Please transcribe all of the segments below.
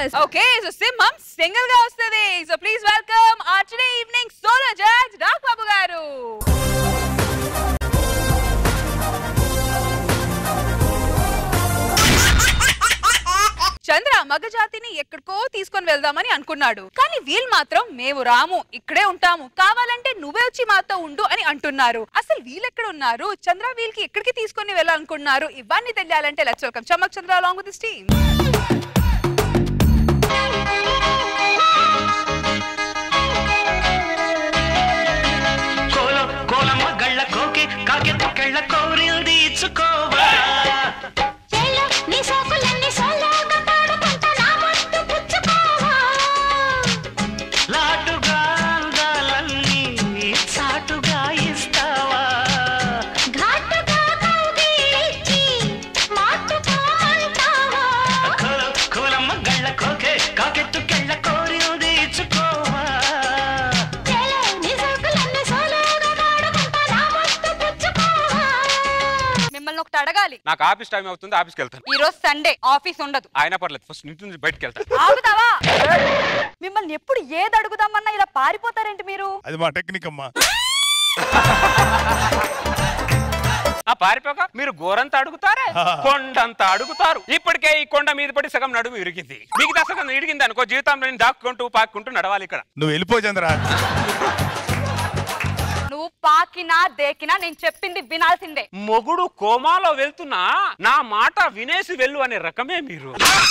Singers okay so సింహం single గా వస్తుంది so please welcome our today evening solo judge రాక్ బాబు గారు చంద్ర మగజాతిని ఎక్కడికో తీసుకొని వెళ్దామని అనుకున్నాడు కానీ వీళ్ళు మాత్రం మేము రాము ఇక్కడే ఉంటాము కావాలంటే నువ్వే వచ్చి మాతో ఉండు అని అంటున్నారు అసలు వీళ్ళు ఎక్కడ ఉన్నారు చంద్ర వీళ్ళకి ఎక్కడికి తీసుకొని వెళ్ళాలనుకున్నారు ఇవన్నీ తెలియాలంటే let's welcome Chamak Chandra along with this team కోల కోలమ్మ గళ్ళ కోకి కాకెత్త కెళ్ళ కోరిల్ది ఇచ్చుకోవా చేలో నీ సోకులన్నీ సోలోగా పాడుకుంటా నా ముద్దు పుచ్చుకోవా లాటుగా అందాలన్నీ చాటుగా ఇస్తావా ఘాటుగా కౌగిలించి మాటుగా అంటావా కోల కోలమ్మ గళ్ళ కోకే కాకెత్తు కెళ్ళ కోరిల్ది ఇచ్చుకోవా చేలో నీ సోకులన్నీ సోలోగా పాడుకుంటా నా ముద్దు పుచ్చుకోవా మిమ్మల్ని ఒకటి అడగాలి నాకు ఆఫీస్ టైం అవుతుంది ఆఫీస్కి వెళ్తాను ఈ రోజు సండే ఆఫీస్ ఉండదు అయినా పర్లేదు ఫస్ట్ ఇంటి నుంచి బయటకు వెళ్తాను ఆగుతావా మిమ్మల్ని ఎప్పుడు ఏది అడుగుదామన్నా ఇలా పారిపోతారేంటి మీరు అది మా టెక్నిక్ అమ్మా ఆ పారిపోక మీరు గోరంత అడుగుతారే కొండంత అడుగుతారు ఇప్పటికే ఈ కొండ మీద పడి సగం నడుము ఇరిగింది మిగతా సగం ఇరిగింది అనుకో జీవితంలో నేను దాక్కుంటూ పాక్కుంటూ నడవాలి ఇక్కడ నువ్వు వెళ్ళిపో చంద్ర నువ్వు పాకినా దేకినా నేను చెప్పింది వినాల్సిందే మొగుడు కోమాలో వెళ్తున్నా నా మాట వినేసి వెళ్ళు అనే రకమే మీరు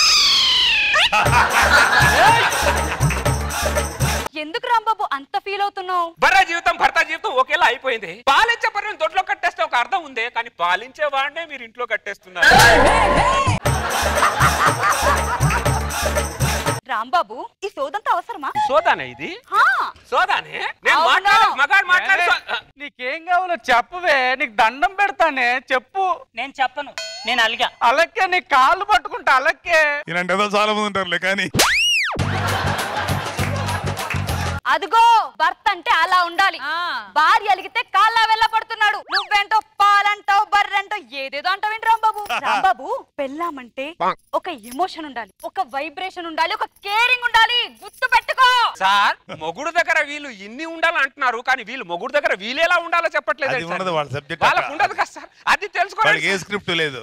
ఎందుకు రాంబాబు అంత ఫీల్ అవుతున్నావు భర్త జీవితం భర్త జీవితం ఒకేలా అయిపోయింది పాలించే పని దొడ్లో కట్టేస్తే ఒక అర్థం ఉందే కానీ పాలించే వాడినే మీరు ఇంట్లో కట్టేస్తున్నారు రాంబాబు ఈ సోదంతా అవసరమా సోదానే ఇది హా, సోదానే నేను అవునా? మాట్లాడే మగాడు మాట్లాడే సో- నీకేం కావాలో చెప్పవే నీకు దండం పెడతానే చెప్పు నేను చెప్పను నేను అలిగా అలక్కే నీ కాళ్ళు పట్టుకుంటా అలక్కే ఇలాంటి ఏదో చాలా మంది ఉంటారులే కానీ అదిగో భర్త అంటే అలా ఉండాలి భార్య అలిగితే కాళ్ళ వెళ్ళ పడుతున్నాడు నువ్వేంటో పాలంటావు బర్రెంటో ఏదేదో అంటావేంటి రాంబాబు రాంబాబు పెళ్ళామంటే ఒక ఎమోషన్ ఉండాలి ఒక వైబ్రేషన్ ఉండాలి ఒక కేరింగ్ ఉండాలి గుర్తు పెట్టుకో సార్ మొగుడు దగ్గర వీళ్ళు ఇన్ని ఉండాలంటున్నారు కానీ వీళ్ళు మొగుడు దగ్గర వీళ్ళు ఎలా ఉండాలో చెప్పట్లేదు అది ఉండదు వాళ్ళ సబ్జెక్ట్ వాళ్ళకు ఉండదు కదా సార్ అది వాళ్ళకి తెలుసుకోవాలి ఏ స్క్రిప్ట్ లేదు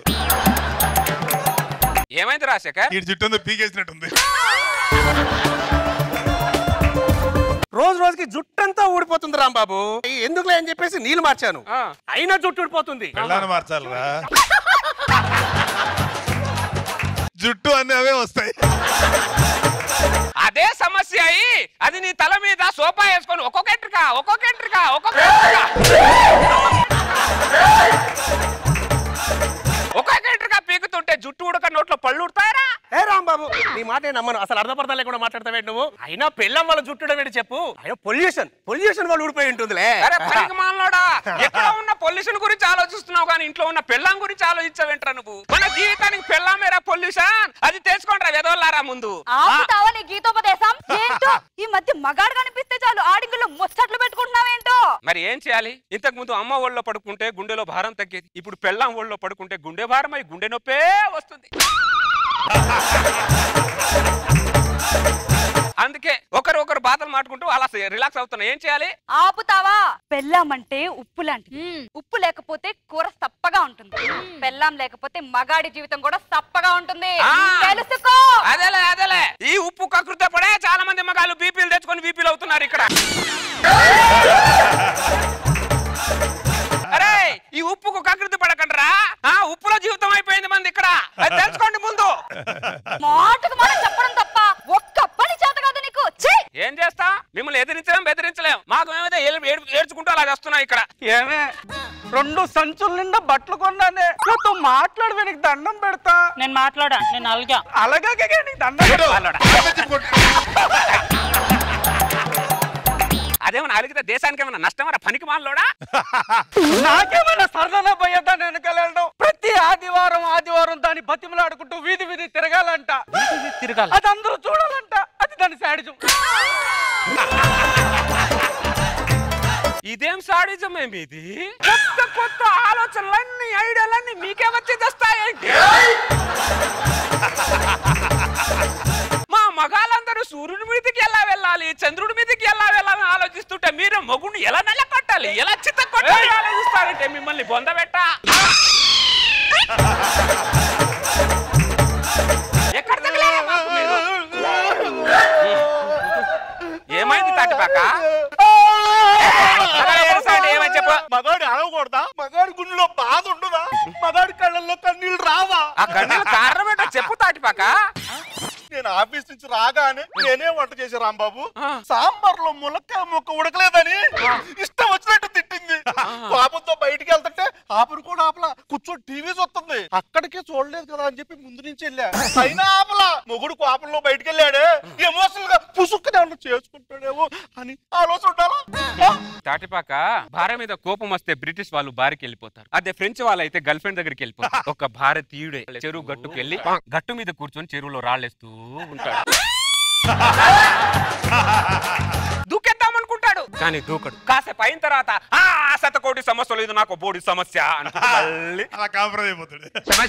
ఏమైంది రాజశేఖర్ ఈ చుట్టూ పీకేసినట్టుంది రోజు రోజుకి జుట్టంతా ఊడిపోతుంది రాంబాబు ఎందుకులే అని చెప్పేసి నీళ్ళు మార్చాను ఆ. అయినా జుట్టు ఊడిపోతుంది పెళ్ళాన్ని మార్చాలరా జుట్టు అన్ని అవే వస్తాయి అదే సమస్య అయి అది నీ తల మీద సోఫా వేసుకొని ఒక్కొక్క ఎంట్రిక ఒక్కొక్క ఎంట్రిక ఒక్కొక్క ఎంట్రిక ఒక్కొక్క ఎంట్రిక పీకుతుంటే జుట్టు ఉడక నోట్లో పళ్ళు ఉడతాయరా ఏ రాంబాబు నీ మాట నమ్మను అసలు అర్థపడతా లేకుండా మాట్లాడతావేంటి నువ్వు అయినా పెళ్ళం వాళ్ళ జుట్టు ఏంటి చెప్పు అయినా పొల్యూషన్ పొల్యూషన్ వాళ్ళు ఊడిపోయి ఉంటుందిలే అరే పనికి మాలోడా ఎక్కడ ఉన్న పొల్యూషన్ గురించి ఆలోచిస్తున్నావు కానీ ఇంట్లో ఉన్న పెళ్ళాం గురించి ఆలోచించవేంట్రా నువ్వు మన జీవితానికి పెళ్ళామేరా పొల్యూషన్ అది తెలుసుకోండిరా వెదవల్లారా ముందు ఆపుతావా నీ గీతోపదేశం ఏంటో ఈ మధ్య మగాడు కనిపిస్తే చాలు ఆడింగుల్లో ముచ్చట్లు పెట్టుకుంటున్నావేంటో మరి ఏం చేయాలి ఇంతకు ముందు అమ్మ ఒళ్ళో పడుకుంటే గుండెలో భారం తగ్గేది ఇప్పుడు పెళ్ళాం ఒళ్ళో పడుకుంటే గుండె భారం అయి గుండె నొప్పే వస్తుంది అందుకే ఒకరు ఒకరు బాధలు మాట్లాడుకుంటూ అలా రిలాక్స్ అవుతున్నా ఏం చేయాలి ఆపుతావా పెళ్ళామంటే ఉప్పు లాంటిది ఉప్పు లేకపోతే కూర సప్పగా ఉంటుంది పెళ్ళాం లేకపోతే మగాడి జీవితం కూడా సప్పగా ఉంటుంది ఆ. తెలుసుకో అదేలే అదేలే ఈ ఉప్పు కకృత పడే చాలా మంది మగాళ్ళు బీపీలు తెచ్చుకొని బీపీలు అవుతున్నారు ఇక్కడ అరే ఈ ఉప్పుకు కకృతి పడకండ్రా ఆ ఉప్పులో జీవితం అయిపోయింది మంది ఇక్కడ అది తెలుసుకోండి ముందు మాటకు మాట చెప్పడం తప్ప ఒక్క పని చేత కాదు నీకు ఛీ! ఏం చేస్తా మిమ్మల్ని ఎదిరించలేం బెదిరించలేం మాకు మేమైతే ఏడు- ఏడు- ఏడ్చుకుంటూ అలా వస్తున్నాయి ఇక్కడ ఏమే రెండు సంచుల నిండా బట్టలు కొన్నానే నాతో మాట్లాడవే నీకు దండం పెడతా నేను మాట్లాడా నేను అలిగా అలాగే నీకు దండం పెడతా. అదేమన్నా అలిగితే దేశానికి ఏమైనా నష్టమరా పనికి మాలోడా నాకేమైనా సరదానా పోయేదా నేను వెళ్ళడం ప్రతి ఆదివారం ఆదివారం దాన్ని బతిమలాడుకుంటూ వీధి వీధి తిరగాలంట తిరగాలి అది అందరూ చూడాలంట అది దాని శాడిజం ఇదేం సాడిజం ఏమి ఇది కొత్త కొత్త ఆలోచనలన్నీ ఐడియాలన్నీ మీకే వచ్చి తెస్తాయేంటి మా ఎలా చిత్త కొట్టాలి ఆలోచిస్తారంటే మిమ్మల్ని బొందబెట్ట ఎక్కడ తగిలారా మాకు మీరు? ఏమైంది తాటిపాక అలా ఏడుస్తాడు, ఏమని చెప్పు మగాడు అడగకూడదా మగాడి గుండెలో బాధ ఉండదా మగాడి కళ్ళల్లో కన్నీళ్ళు రావా ఆ గంటల కారణం ఏంటో చెప్పు తాటిపాక నేను ఆఫీస్ నుంచి రాగానే నేనే వంట చేసి రాంబాబు సాంబార్ లో ములక్కాయ ముక్క ఉడకలేదని ఇష్టం వచ్చినట్టు తిట్టింది పాపంతో బయటికి వెళ్తుంటే ఆపరు కూడా ఆపలా కూర్చొని టీవీ చూస్తుంది అక్కడికే చూడలేదు కదా అని చెప్పి ముందు నుంచి వెళ్ళా అయినా ఆపలా మొగుడు కోపంలో బయటికి వెళ్ళాడే ఎమోషనల్ గా పుసుక్కునే ఏమన్నా చేసుకుంటాడేమో అని ఆలోచన ఉండాలా ఆ? తాటిపాక భార్య మీద కోపం వస్తే బ్రిటిష్ వాళ్ళు బారికి వెళ్ళిపోతారు అదే ఫ్రెంచ్ వాళ్ళు అయితే గర్ల్ ఫ్రెండ్ దగ్గరికి వెళ్ళిపోతారు ఒక భారతీయుడే చెరువు గట్టుకు వెళ్ళి గట్టు మీద కూర్చొని చెరువులో రాళ్ళేస్తూ ఉంటాడు దూకేద్దాం అనుకుంటాడు కానీ దూకడు కాసేపు అయిన తర్వాత ఆ శతకోటి సమస్య లేదు నాకు బోడి సమస్య అనుకుంటూ మళ్ళీ అలా కాంప్రమైజ్ అయిపోతాడు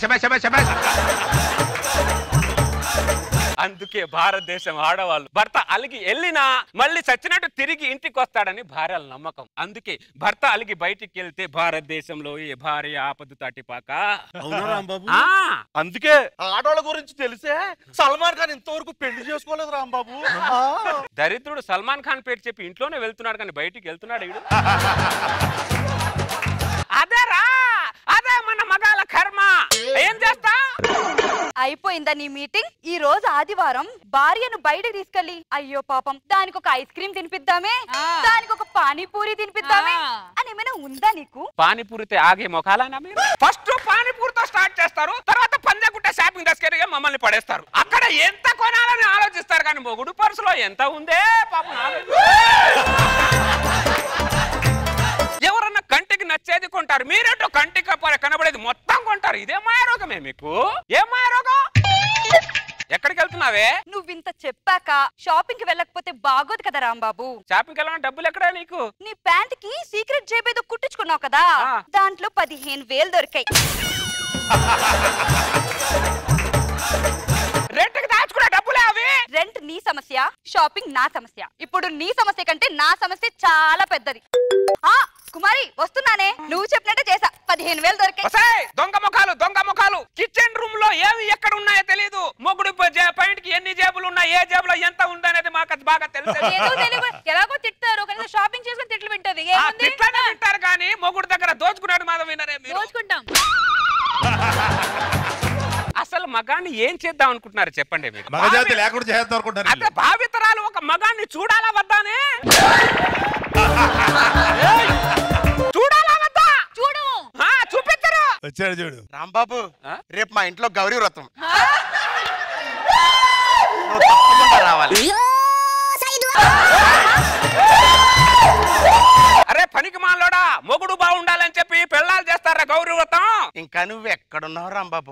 అందుకే భారతదేశం ఆడవాళ్ళు భర్త అలిగి వెళ్ళినా మళ్ళీ చచ్చినట్టు తిరిగి ఇంటికి వస్తాడని భార్యల నమ్మకం అందుకే భర్త అలిగి బయటికి వెళ్తే భారతదేశంలో ఏ భార్య ఆపదు తాటిపాక అవునా రాంబాబు ఆ, అందుకే ఆడవాళ్ళ గురించి తెలిసే సల్మాన్ ఖాన్ ఇంతవరకు పెళ్లి చేసుకోలేదు రాంబాబు ఆ. దరిద్రుడు సల్మాన్ ఖాన్ పేరు చెప్పి ఇంట్లోనే వెళ్తున్నాడు కానీ బయటికి వెళ్తున్నాడు ఈడు అదేరా అదే మన మగాల కర్మ ఏం చేస్తా అయిపోయిందా నీ మీటింగ్ ఈ రోజు ఆదివారం భార్యను బయటకు తీసుకెళ్ళి అయ్యో పాపం దానికి ఒక ఐస్ క్రీమ్ తినిపిద్దామే దానికి ఒక పానీపూరి తినిపిద్దామే అని ఏమైనా ఉందా నీకు పానీపూరితే ఆగే మొఖాలనా మీరు ఫస్ట్ పానీపూరితో స్టార్ట్ చేస్తారు తర్వాత పంజాగుట్ట షాపింగ్ దగ్గరగా మమ్మల్ని పడేస్తారు అక్కడ ఎంత కొనాలని ఆలోచిస్తారు కానీ మొగుడు పర్సులో ఎంత ఉందే పాపం ఆలోచి- ఎవరన్నా కంటికి నచ్చేది కొంటారు మీరేంటో కంటికి కప్ప- కనబడేది మొత్తం కొంటారు ఇదే మాయరోగమే మీకు ఏం మాయరోగం ఎక్కడికి వెళ్తున్నావే నువ్వు ఇంత చెప్పాక షాపింగ్ కి వెళ్ళకపోతే బాగోదు కదా రాంబాబు షాపింగ్కి వెళ్ళాలని డబ్బులు ఎక్కడా నీకు నీ ప్యాంట్ కి సీక్రెట్ జేబు ఏదో కుట్టించుకున్నావు కదా ఆ. దాంట్లో పదిహేను వేలు దొరికాయి రెంట్కి దాచుకునే డబ్బులే అవి రెంట్ నీ సమస్య షాపింగ్ నా సమస్య ఇప్పుడు నీ సమస్య కంటే నా సమస్య చాలా పెద్దది ఆ కుమారి వస్తున్నానే నువ్వు చెప్పినట్టే చేసా పదిహేను వేలు దొరికాయి ఒసేయ్, దొంగ ముఖాలు దొంగ ముఖాలు కిచెన్ రూమ్ లో ఏవి ఎక్కడ ఉన్నాయో తెలియదు మొగుడు పాయింట్ కి ఎన్ని జేబులు ఉన్నాయి ఏ జేబులో ఎంత ఉందనేది మాకు అది బాగా తెలుసు ఏదో తెలియదు ఎలాగో తిట్టారు కనీసం షాపింగ్ చేసుకుని తిట్లు వింటది ఆ తిట్లనే వింటారు కానీ మొగుడు దగ్గర దోచుకున్నాడు మాధవ వినరే మీరు దోచుకుంటాం అసలు మగాన్ని ఏం చేద్దాం అనుకుంటున్నారు చెప్పండి మీరు మగజాతి భావి- లేకుండా చేద్దాం అనుకుంటారు అదే భావితరాలు ఒక మగాన్ని చూడాలా వద్దానే చూడాలా వద్దా చూడు ఆ, చూపించరు వచ్చాడు చూడు రాంబాబు ఆ? రేపు మా ఇంట్లో గౌరీ వ్రతం నువ్వు తప్పకుండా రావాలి అరే పనికి మాలోడా మొగుడు బాగుండాలని చెప్పి పెళ్ళాలు చేస్తారా గౌరీ వ్రతం ఇంకా నువ్వు ఎక్కడున్నావు రాంబాబు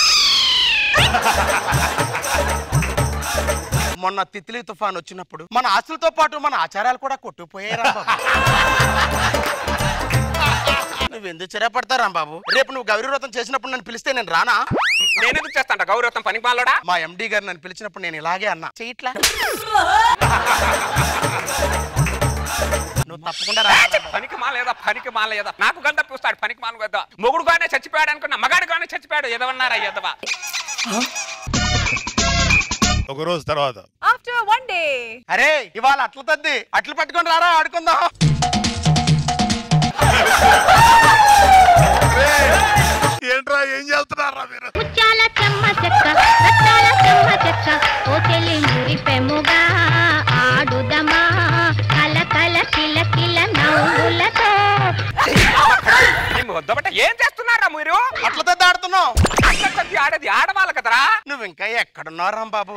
మొన్న తిత్లీ తుఫాన్ వచ్చినప్పుడు మన ఆస్తులతో పాటు మన ఆచారాలు కూడా కొట్టుకుపోయాయి రాంబాబు నువ్వు ఎందుకు చిరపడతా రాంబాబు రేపు నువ్వు గౌరీ వ్రతం చేసినప్పుడు నన్ను పిలిస్తే నేను రానా నేనెందుకు చేస్తాంట గౌరీ వ్రతం పనికి మాలోడా మా ఎండి గారు నన్ను పిలిచినప్పుడు నేను ఇలాగే అన్నా చెయ్యట్లా నువ్వు తప్పకుండా రా పనికి మాలేదా పనికి మాలేదా నాకు గంట పూస్తాడు పనికి మాల కదా మొగుడుగానే చచ్చిపోయాడు అనుకున్నా మగాడుగానే చచ్చిపోయాడు ఎదవన్నారా ఎదవా ఒక రోజు తర్వాత ఆఫ్టర్ వన్ డే అరే ఇవాళ అట్ల తద్ది అట్లు పట్టుకొని రారా ఆడుకుందాం ఏంట్రా ఏం చేస్తున్నారా మీరు ముత్యాల చెమ్మ చెక్క రత్నాల చెమ్మ చెక్క ఓ చెల్లి మురిపెముగా ఆడుదమా కల కల కిల కిల నవ్వులతో వద్దబట్ట ఏం చేస్తున్నారా మీరు అట్ల తద్ది ఆడుతున్నావు అట్లా కొద్ది ఆడేది ఆడవాళ్ళ కదరా నువ్వు ఇంకా ఎక్కడున్నావు రాంబాబు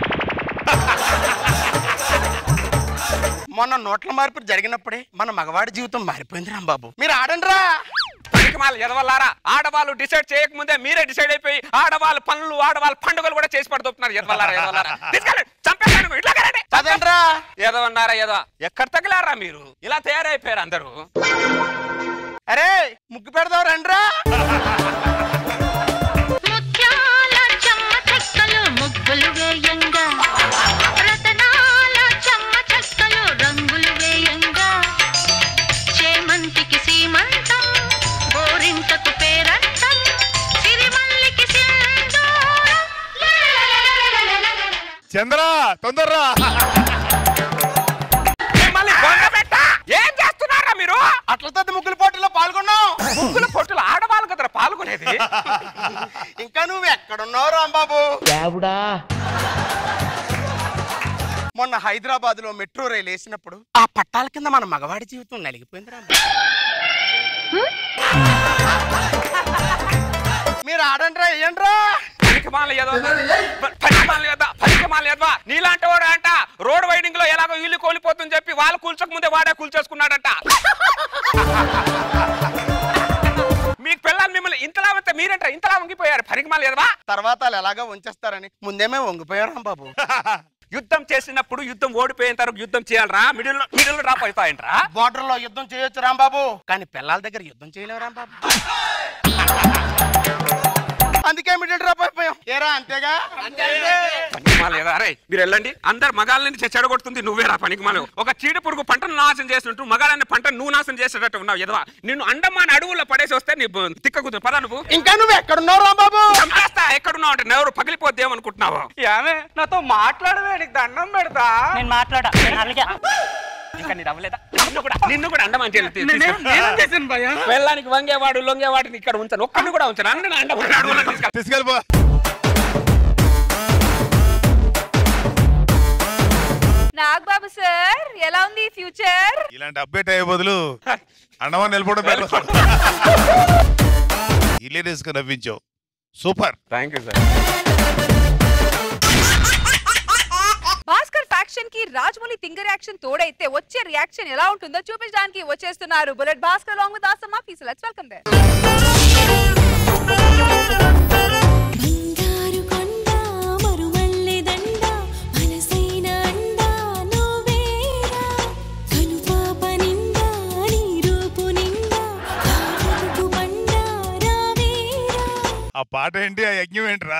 మొన్న నోట్ల మార్పు జరిగినప్పుడే మన మగవాడి జీవితం మారిపోయింది రాంబాబు మీరు ఆడండి రా పనికి మాల ఎదవల్లారా ఆడవాళ్ళు డిసైడ్ చేయకముందే మీరే డిసైడ్ అయిపోయి ఆడవాళ్ళ పనులు ఆడవాళ్ళ పండుగలు కూడా చేసి పడుతున్నారు ఎదవల్లారా ఎదవల్లారా తీసుకెళ్ళండి చంపేస్తాను ఇట్లా కరండి చదండి రా ఎదవన్నారా ఎదవ ఎక్కడ తగిలారా మీరు ఇలా తయారైపోయారు అందరూ అరే ముగ్గు పెడదాం రండి రా ముత్యాల చెమ్మ చెక్కలు ముగ్గులు వేయంగా రతనాల చెమ్మ చెక్కలు రంగులు వేయంగా చేమంతి చంద్ర తొందరరా మిమ్మల్ని బొందబెట్ట ఏం చేస్తున్నారా మీరు అట్ల తద్ది ముగ్గుల పోటీలో పాల్గొన్నాం ముగ్గుల పొట్టులు ఆడవాళ్ళు కదరా పాల్గొనేది ఇంకా నువ్వు ఎక్కడున్నావు రాంబాబు మొన్న హైదరాబాద్ లో మెట్రో రైలు వేసినప్పుడు ఆ పట్టాల కింద మన మగవాడి జీవితం నలిగిపోయింది రాంబాబు మీరు ఆడండి రా వేయండి రా పనికిమాల ఏదో పనికిమాల ఏదో పనికిమాల ఏదో నీలాంటి వాడు అంట రోడ్ వైడింగ్ లో ఎలాగో ఇల్లు కోల్పోతుందని చెప్పి వాళ్ళు కూల్చక ముందే వాడే కూల్చేసుకున్నాడంట మీకు పిల్లలు మిమ్మల్ని ఇంతలా ఉంటే మీరంట ఇంతలా వంగిపోయారు పనికిమాల ఏదవా తర్వాత వాళ్ళు ఎలాగో ఉంచేస్తారని ముందేమే వంగిపోయారు రాంబాబు యుద్ధం చేసినప్పుడు యుద్ధం ఓడిపోయిన తర్వాత యుద్ధం చేయాలరా మిడిల్ మిడిల్ డ్రాప్ అవుతాయంట్రా బోర్డర్ లో యుద్ధం చేయొచ్చు రాంబాబు కానీ పిల్లల దగ్గర యుద్ధం చేయలేవు రాంబాబు అందుకే మిడిల్ డ్రాప్ అయిపోయాం ఏరా అంతేగా పనికిమాల ఏదో అరే మీరు వెళ్ళండి అందరు మగాళ్ళని చెడగొడుతుంది నువ్వేరా పనికిమాలు ఒక చీడ పురుగు పంటను నాశనం చేసినట్టు మగాళ్ళని పంటను నువ్వు నాశనం చేసేటట్టు ఉన్నావు ఎదవా నిన్ను అండమాన్ అడవుల్లో పడేసి వస్తే నీ బ- తిక్క కుదురు పదా నువ్వు ఇంకా నువ్వు ఎక్కడున్నావు రాంబాబు చంపేస్తా ఎక్కడున్నావు అంటే ఎవరు పగిలిపోద్దేమనుకుంటున్నావు ఏమే నాతో మాట్లాడవే నీకు దండం పెడతా నేను మాట్లాడా నేను అలిగా ఇంకా నీ అవ్వలేదా నిన్ను కూడా నిన్ను కూడా అండమాన్ జైలు తీ- నేనేం తీసుకెళ్ళు. నేనేం చేశాను భయ్యా వెళ్ళడానికి వంగేవాడు లొంగేవాడిని ఇక్కడ ఉంచాను ఒక్కడిని కూడా ఉంచాను అన్ని నా అండమాన్ అడవుల్లో తీసుకెళ్ళి తీసుకెళ్ళిపో నాగబాబు సార్ ఎలా ఉంది ఫ్యూచర్ ఇలాంటి అప్డేట్ అయ్యే బదులు అండమాన్ వెళ్ళిపోవడం better. ఇల్లే తీసుకుని నవ్వించావు super thank you sir Bhaskar faction కి రాజమౌళి తింగర్ యాక్షన్ తోడైతే వచ్చే రియాక్షన్ ఎలా ఉంటుందో చూపించడానికి వచ్చేస్తున్నారు bullet Bhaskar long with awesome పీస్ లెట్స్ వెల్కమ్ దేర్ బంగారు కొండ మరుమల్లె దండ మనసైన అండ నువ్వేరా కనుపాప నిండా నీ రూపు నిండా కాటుకు బండ రావేరా ఆ పాట ఏంటి ఆ యజ్ఞం ఏంట్రా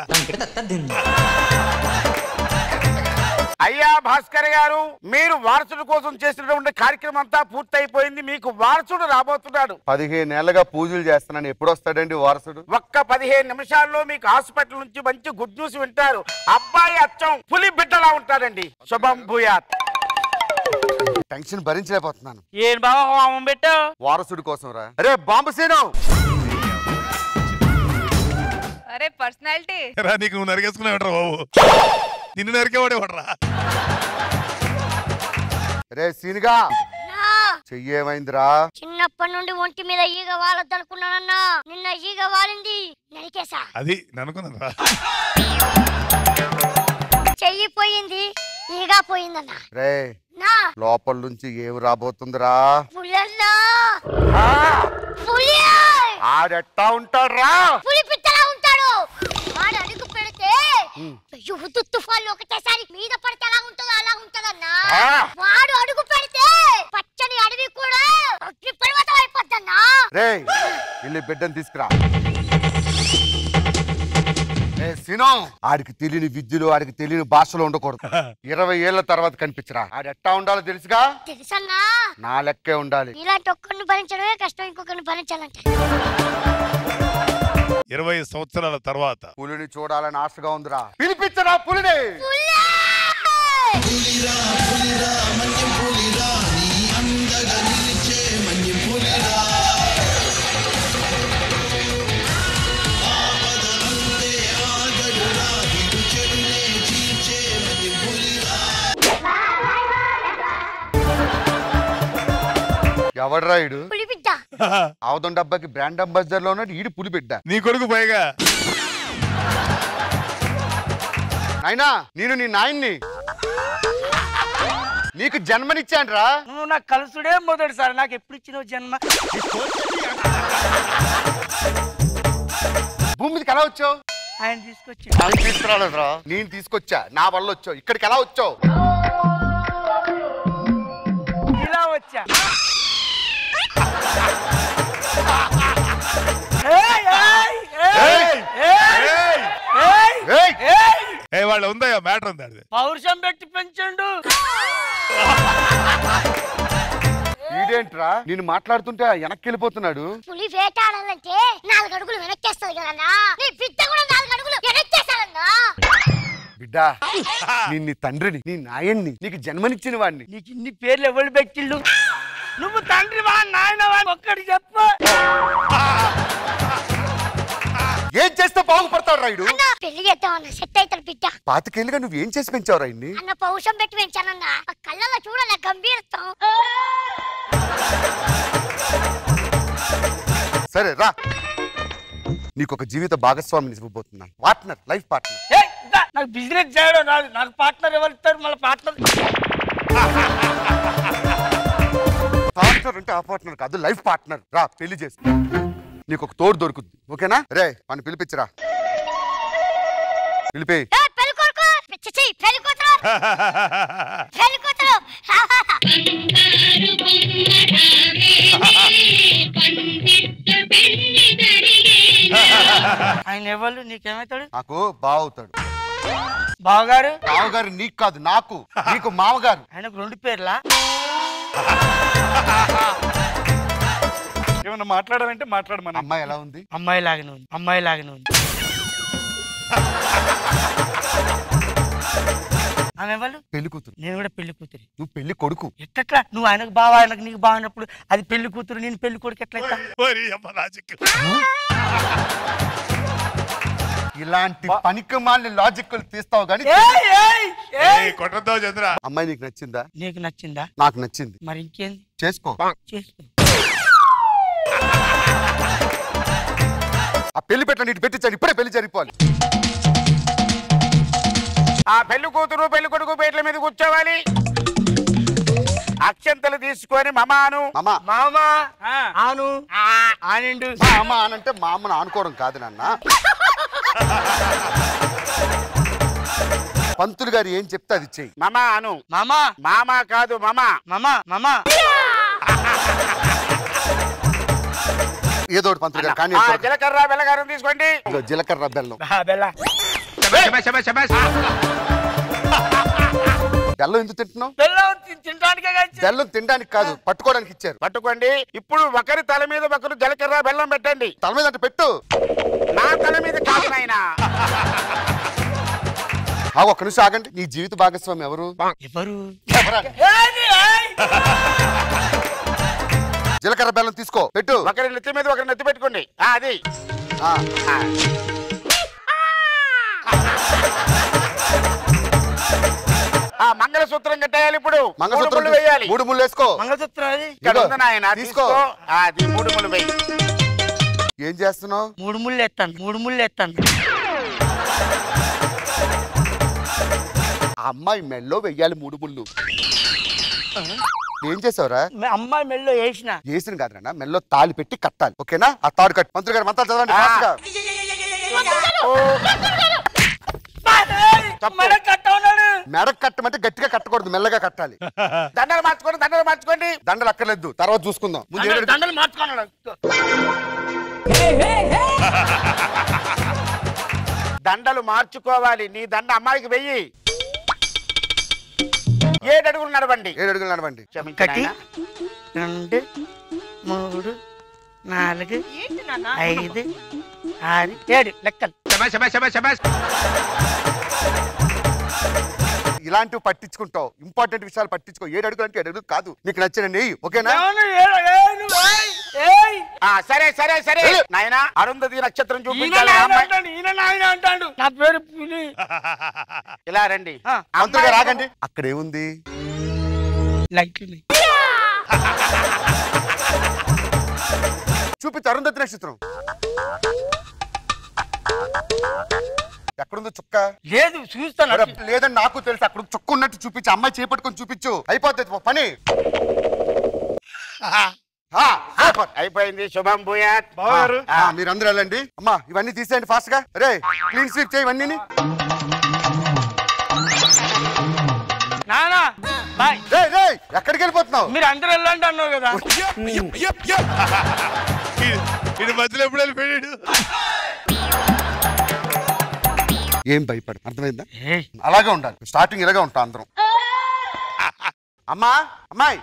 అయ్యా భాస్కర్ గారు మీరు వారసుడు కోసం చేసినటువంటి కార్యక్రమం అంతా పూర్తయిపోయింది మీకు వారసుడు రాబోతున్నాడు పదిహేనేళ్లుగా పూజలు చేస్తున్నాను ఎప్పుడు వస్తాడండి వారసుడు ఒక్క పదిహేను నిమిషాల్లో మీకు హాస్పిటల్ నుంచి మంచి గుడ్ న్యూస్ వింటారు అబ్బాయి అచ్చం పులి బిడ్డలా ఉంటాడండి శుభం భూయాత్ టెన్షన్ భరించలేకపోతున్నాను ఏం బాబా హోమం పెట్టావు వారసుడి కోసం రా అరే బాంబు సీను అరే పర్సనాలిటీ రా నీకు నువ్వు నరికేసుకున్నావు బాబు నిన్ను నరికేవాడేవాడరా రే సీనుగా చెయ్యేమైందిరా చిన్నప్పటి నుండి ఒంటి మీద ఈగ వాలద్దనుకున్నానన్నా నిన్న ఈగ వాలింది నరికేసా అది ననుకున్నారా చెయ్యి పోయింది ఈగ పోయిందన్నా రే నా లోపల నుంచి ఏం రాబోతుందిరా పులన్నా పులి ఆడెట్టా ఉంటాడ్రా పులి పిట్టలా ఉంటాడు వాడు అడుగు పెడితే యువతు తుఫాన్లు ఒకటేసారి మీద పడితే ఎలా ఉంటుందో అలా ఉంటదన్నా వాడు అడుగు పెడితే పచ్చని అడవి కూడా అగ్ని పర్వతం అయిపోద్దన్నా రే వెళ్ళి బిడ్డను తీసుకురా రే సీను ఆడికి తెలియని విద్యలు ఆడికి తెలియని భాషలో ఉండకూడదు ఇరవై ఏళ్ల తర్వాత కనిపించరా ఆడెట్టా ఉండాలో తెలుసుగా తెలుసన్నా నా లెక్కే ఉండాలి ఇలాంటి ఒక్కరిని భరించడమే కష్టం ఇంకొకరిని భరించాలంటే ఇరవై సంవత్సరాల తర్వాత పులిని చూడాలని ఆశగా ఉందిరా పిలిపించరా పులిని ఎవడ్రా ఈడు పులి బిడ్డ ఆవుదం డబ్బాకి బ్రాండ్ అంబాసిడర్ లో ఉన్నాడు ఈడు పులి బిడ్డ నీ కొడుకు పైగా నాయనా నేను నీ నాయన్ని నీకు జన్మనిచ్చానురా నువ్వు నాకు కలుసుడే మొదటిసారి నాకు ఎప్పుడు ఇచ్చినావు జన్మ భూమి మీదకి ఎలా వచ్చావు ఆయన తీసుకొచ్చి ఆయన తీసుకురాలేదురా నేను తీసుకొచ్చా నా వల్ల వచ్చావు ఇక్కడికి ఎలా వచ్చావు ఇలా వచ్చా ఏయ్, ఏయ్, ఏయ్, ఏయ్! ఏయ్, ఏయ్! ఏయ్, ఏయ్! ఏయ్. ఏ వాళ్ళు ఉందా మ్యాటర్ ఉంది అది పౌరుషం పెట్టి పెంచండు ఈడేంట్రా నేను మాట్లాడుతుంటే వెనక్కి వెళ్ళిపోతున్నాడు పులి వేటాడాలంటే నాలుగు అడుగులు వెనక్కేస్తుంది కదన్నా నీ బిడ్డ కూడా నాలుగు అడుగులు వెనక్కేస్తాడన్నా బిడ్డ బిడ్డ నేను నీ తండ్రిని నీ నాయన్ని నీకు జన్మనిచ్చిన వాడిని నీకు ఇన్ని పేర్లు ఎవరు పెట్టిళ్ళు నువ్వు తండ్రి వా నాయన ఒక్కటి చెప్పు ఏం చేస్తే బాగుపడతాడు రాయుడు అన్న పెళ్లి చేద్దామన్న సెట్ అవుతాడు బిడ్డ పాతికేళ్ళుగా నువ్వు ఏం చేసి పెంచావు రాయుడిని అన్న పౌషం పెట్టి పెంచానన్న ఆ కళ్ళలో చూడాల గంభీరత్వం సరే రా నీకు ఒక జీవిత భాగస్వామిని ఇవ్వబోతున్నాను పార్ట్నర్ లైఫ్ పార్ట్నర్ ఏయ్, ఇదా, నాకు బిజినెస్ చేయడం రాదు నాకు పార్ట్నర్ ఎవరు ఇస్తారు మళ్ళీ పార్ట్నర్ పార్ట్నర్ అంటే ఆ పార్ట్నర్ కాదు లైఫ్ పార్ట్నర్ రా పెళ్లి చేసి నీకు ఒక తోడు దొరుకుద్ది ఓకేనా రే మన పిలిపించరా పిలిపి ఏ, పెళ్లి కొడుకు చిచి, పెళ్లి కూతురు పెళ్లి కూతురు ఆయన ఎవరు నీకేమవుతాడు నాకు బావవుతాడు బావగారు బావగారు నీకు కాదు నాకు నీకు మామగారు ఆయనకు రెండు పేర్లా ఏమన్నా మాట్లాడాలంటే మాట్లాడమని అమ్మాయి ఎలా ఉంది అమ్మాయి లాగానే ఉంది అమ్మాయి లాగానే ఉంది ఆమె ఎవరు పెళ్లి కూతురు నేను కూడా పెళ్లి కూతురి నువ్వు పెళ్లి కొడుకు ఎట్లా నువ్వు ఆయనకు బావ ఆయనకు నీకు బాగున్నప్పుడు అది పెళ్లి కూతురు నేను పెళ్లి కొడుకు ఎట్లయితా మరి అమ్మ లాజిక్ ఇలాంటి పనికి మాలిన లాజిక్ తీస్తావు కానీ కొట్టద్దో చంద్ర అమ్మాయి నీకు నచ్చిందా నీకు నచ్చిందా నాకు నచ్చింది మరి ఇంకేంది చేసుకో చేసుకో ఆ పెళ్లి పెట్టండి ఇటు పెట్టించాను ఇప్పుడే పెళ్లి జరిపోవాలి ఆ పెళ్లి కూతురు పెళ్లి కొడుకు పేట్ల మీద కూర్చోవాలి అక్షంతలు తీసుకొని మమాను మామ మామ ఆను ఆనిండు మా అమ్మ అనంటే మా అమ్మను ఆనుకోవడం కాదు నాన్న పంతులు గారు ఏం చెప్తే అది చెయ్యి మమ అను మామ మామ కాదు మమ మామ మామ ఏదో ఒకటి పంతులు గారు కానీ ఆ జీలకర్ర బెల్లగారం తీసుకోండి ఇదిగో జీలకర్ర బెల్లం బెల్ల బెల్లం ఎందుకు తింటున్నావు బెల్లం తి- తినడానికే కాదు. బెల్లం తినడానికి కాదు పట్టుకోవడానికి ఇచ్చారు పట్టుకోండి ఇప్పుడు ఒకరి తల మీద ఒకరు జీలకర్ర బెల్లం పెట్టండి తల మీద అంటే పెట్టు నా తల మీద కాదు నాయనా ఆ ఒక్క నిమిషం ఆగండి నీ జీవిత భాగస్వామి ఎవరు ఎవరు ఎవరా? జీలకర్ర బెల్లం తీసుకో పెట్టు ఒకరి నెత్తి మీద ఒకరి నెత్తి పెట్టుకోండి ఆ, అది ఆ, ఆ మంగళసూత్రం కట్టేయాలి ఇప్పుడు మూడు మంగళసూత్రం ముళ్ళు వేయాలి మూడు ముళ్ళు వేసుకో మంగళసూత్రం అది ఇక్కడ ఇదిగో, ఉంది నాయన తీసుకో. తీసుకో ఆ, అది మూడు ముళ్ళు వేయి ఏం చేస్తున్నావు మూడు ముళ్ళు ఎత్తాను మూడు ముళ్ళు ఎత్తాను ఆ అమ్మాయి మెల్లో వెయ్యాలి మూడు ముళ్ళు ఏం చేసావురా మే- అమ్మాయి మెల్లో వేసిన వేసిన కాదురా మెల్లో తాళి పెట్టి కట్టాలి ఓకేనా ఆ తాడు కట్టు మంత్రి గారు మంత్రాలు చదవండి ఆ. fast గా. మన కట్ట ఉన్నాడు మెడకు కట్టమంటే గట్టిగా కట్టకూడదు మెల్లగా కట్టాలి దండలు మార్చుకోండి దండలు మార్చుకోండి దండలు అక్కర్లేదు తర్వాత చూసుకుందాం ముందు ఏడు అడుగు- దండలు మార్చుకున్నాడు దండలు మార్చుకోవాలి నీ దండ అమ్మాయికి వెయ్యి ఏడు అడుగులు నడవండి ఏడు అడుగులు నడవండి క్షమించు ఒకటి నాయనా. రెండు మూడు నాలుగు ఐదు ఆరు ఏడు లెక్కలు ఇలాంటివి పట్టించుకుంటావు ఇంపార్టెంట్ విషయాలు పట్టించుకో ఏడు అడుగులు అంటే ఏడు అడుగులు కాదు నీకు నచ్చిన నెయ్యి ఓకేనా ఏమన్నా? ఏడు, ఏడు, ఏయ్, ఏయ్. ఆ, సరే సరే సరే వెళ్ళు. నాయన అరుంధతి నక్షత్రం ఈయన చూపించాలి ఆ నాయన అమ్మాయి అంటాడు, ఈయన నాయన అంటాడు నా పేరు పులి ఇలా రండి ఆ, మంత్రి గారు అమ్మాయి- ఆగండి అక్కడ ఏముంది లైట్లు చూపించు అరుంధతి నక్షత్రం ఎక్కడుందో చుక్క లేదు చూస్తాను మరి లేదని నాకు తెలుసు అక్కడ చుక్క ఉన్నట్టు చూపించు అమ్మాయి చేపట్టుకొని చూపించు అయిపోతుంది ఓ పని ఆ, సూపర్. అయిపోయింది శుభం భూయాత్ బావగారు ఆ, మీరందరూ వెళ్ళండి అమ్మా ఇవన్నీ తీసేయండి ఫాస్ట్ గా రే క్లీన్ స్వీప్ చేయి ఇవన్నీ నానా బాయ్ రే రే ఎక్కడికి వెళ్ళిపోతున్నావు మీరు అందరూ వెళ్ళండి అన్నావు కదా ఇది మధ్యలో ఎప్పుడు వెళ్ళిపోయాడు ఏం భయపడు అర్థమైందా ఏయ్, అలాగే ఉండాలి స్టార్టింగ్ ఇలాగే ఉంటాం అందరం అమ్మా అమ్మాయి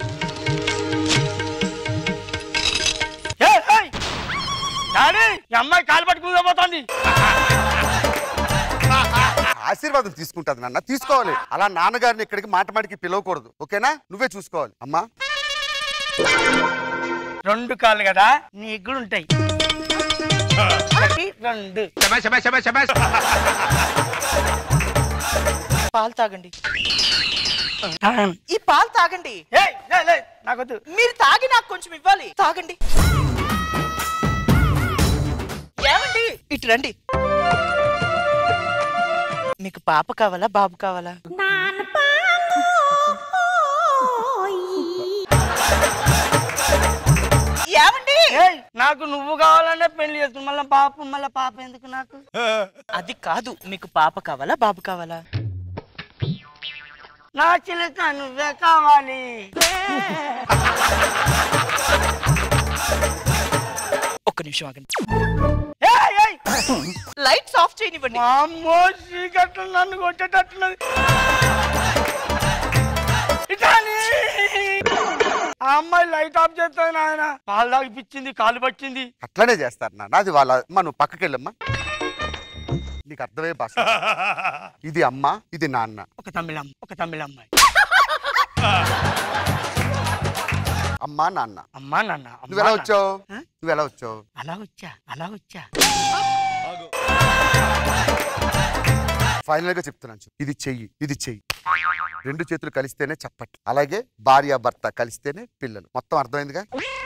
ఏయ్, ఏయ్. డాడీ ఈ అమ్మాయి కాలు పట్టుకుని పోతుంది ఆశీర్వాదం తీసుకుంటది నాన్న తీసుకోవాలి అలా నాన్నగారిని ఇక్కడికి మాట మాటికి పిలవకూడదు ఓకేనా నువ్వే చూసుకోవాలి అమ్మా రెండు కాళ్ళు కదా నీకు కూడా ఉంటాయి ఒకటి రెండు పాలు తాగండి ఈ పాలు తాగండి ఏయ్, లే, లే, నాకొద్దు మీరు తాగి నాకు కొంచెం ఇవ్వాలి తాగండి ఏమండి ఇటు రండి మీకు పాప కావాలా బాబు కావాలా ఏమండి ఏయ్, నాకు నువ్వు కావాలనే పెళ్లి చేసుకుని మళ్ళీ పాప మళ్ళీ పాప ఎందుకు నాకు అది కాదు మీకు పాప కావాలా బాబు కావాలా నా చిలక నువ్వే కావాలి ఒక్క నిమిషం ఆగండి ఏయ్, ఏయ్. లైట్స్ ఆఫ్ చేయనివ్వండి అమ్మో చీకట్లు నన్ను కొట్టేటట్టున్నది ఇటాని! ఆ అమ్మాయి లైట్ ఆఫ్ చేస్తాను నాయన పాలు తాగిపించింది కాలు పట్టింది అట్లనే చేస్తారు నాన్న అది వాళ్ళ అమ్మ నువ్వు పక్కకి వెళ్ళమ్మా నీకు అర్థమయ్యే భాష ఇది అమ్మ ఇది నాన్న ఒక తమిళమ్మ ఒక తమిళ అమ్మాయి అమ్మా నాన్న అమ్మా నాన్న అమ్మా నువ్వు ఎలా నాన్న. వచ్చావు ఆ? నువ్వు ఎలా వచ్చావు అలా వచ్చా అలా వచ్చా ఫైనల్ గా చెప్తున్నాను చూడు. ఇది చెయ్యి ఇది చెయ్యి రెండు చేతులు కలిస్తేనే చప్పట్లు అలాగే భార్య భర్త కలిస్తేనే పిల్లలు మొత్తం అర్థమైందిగా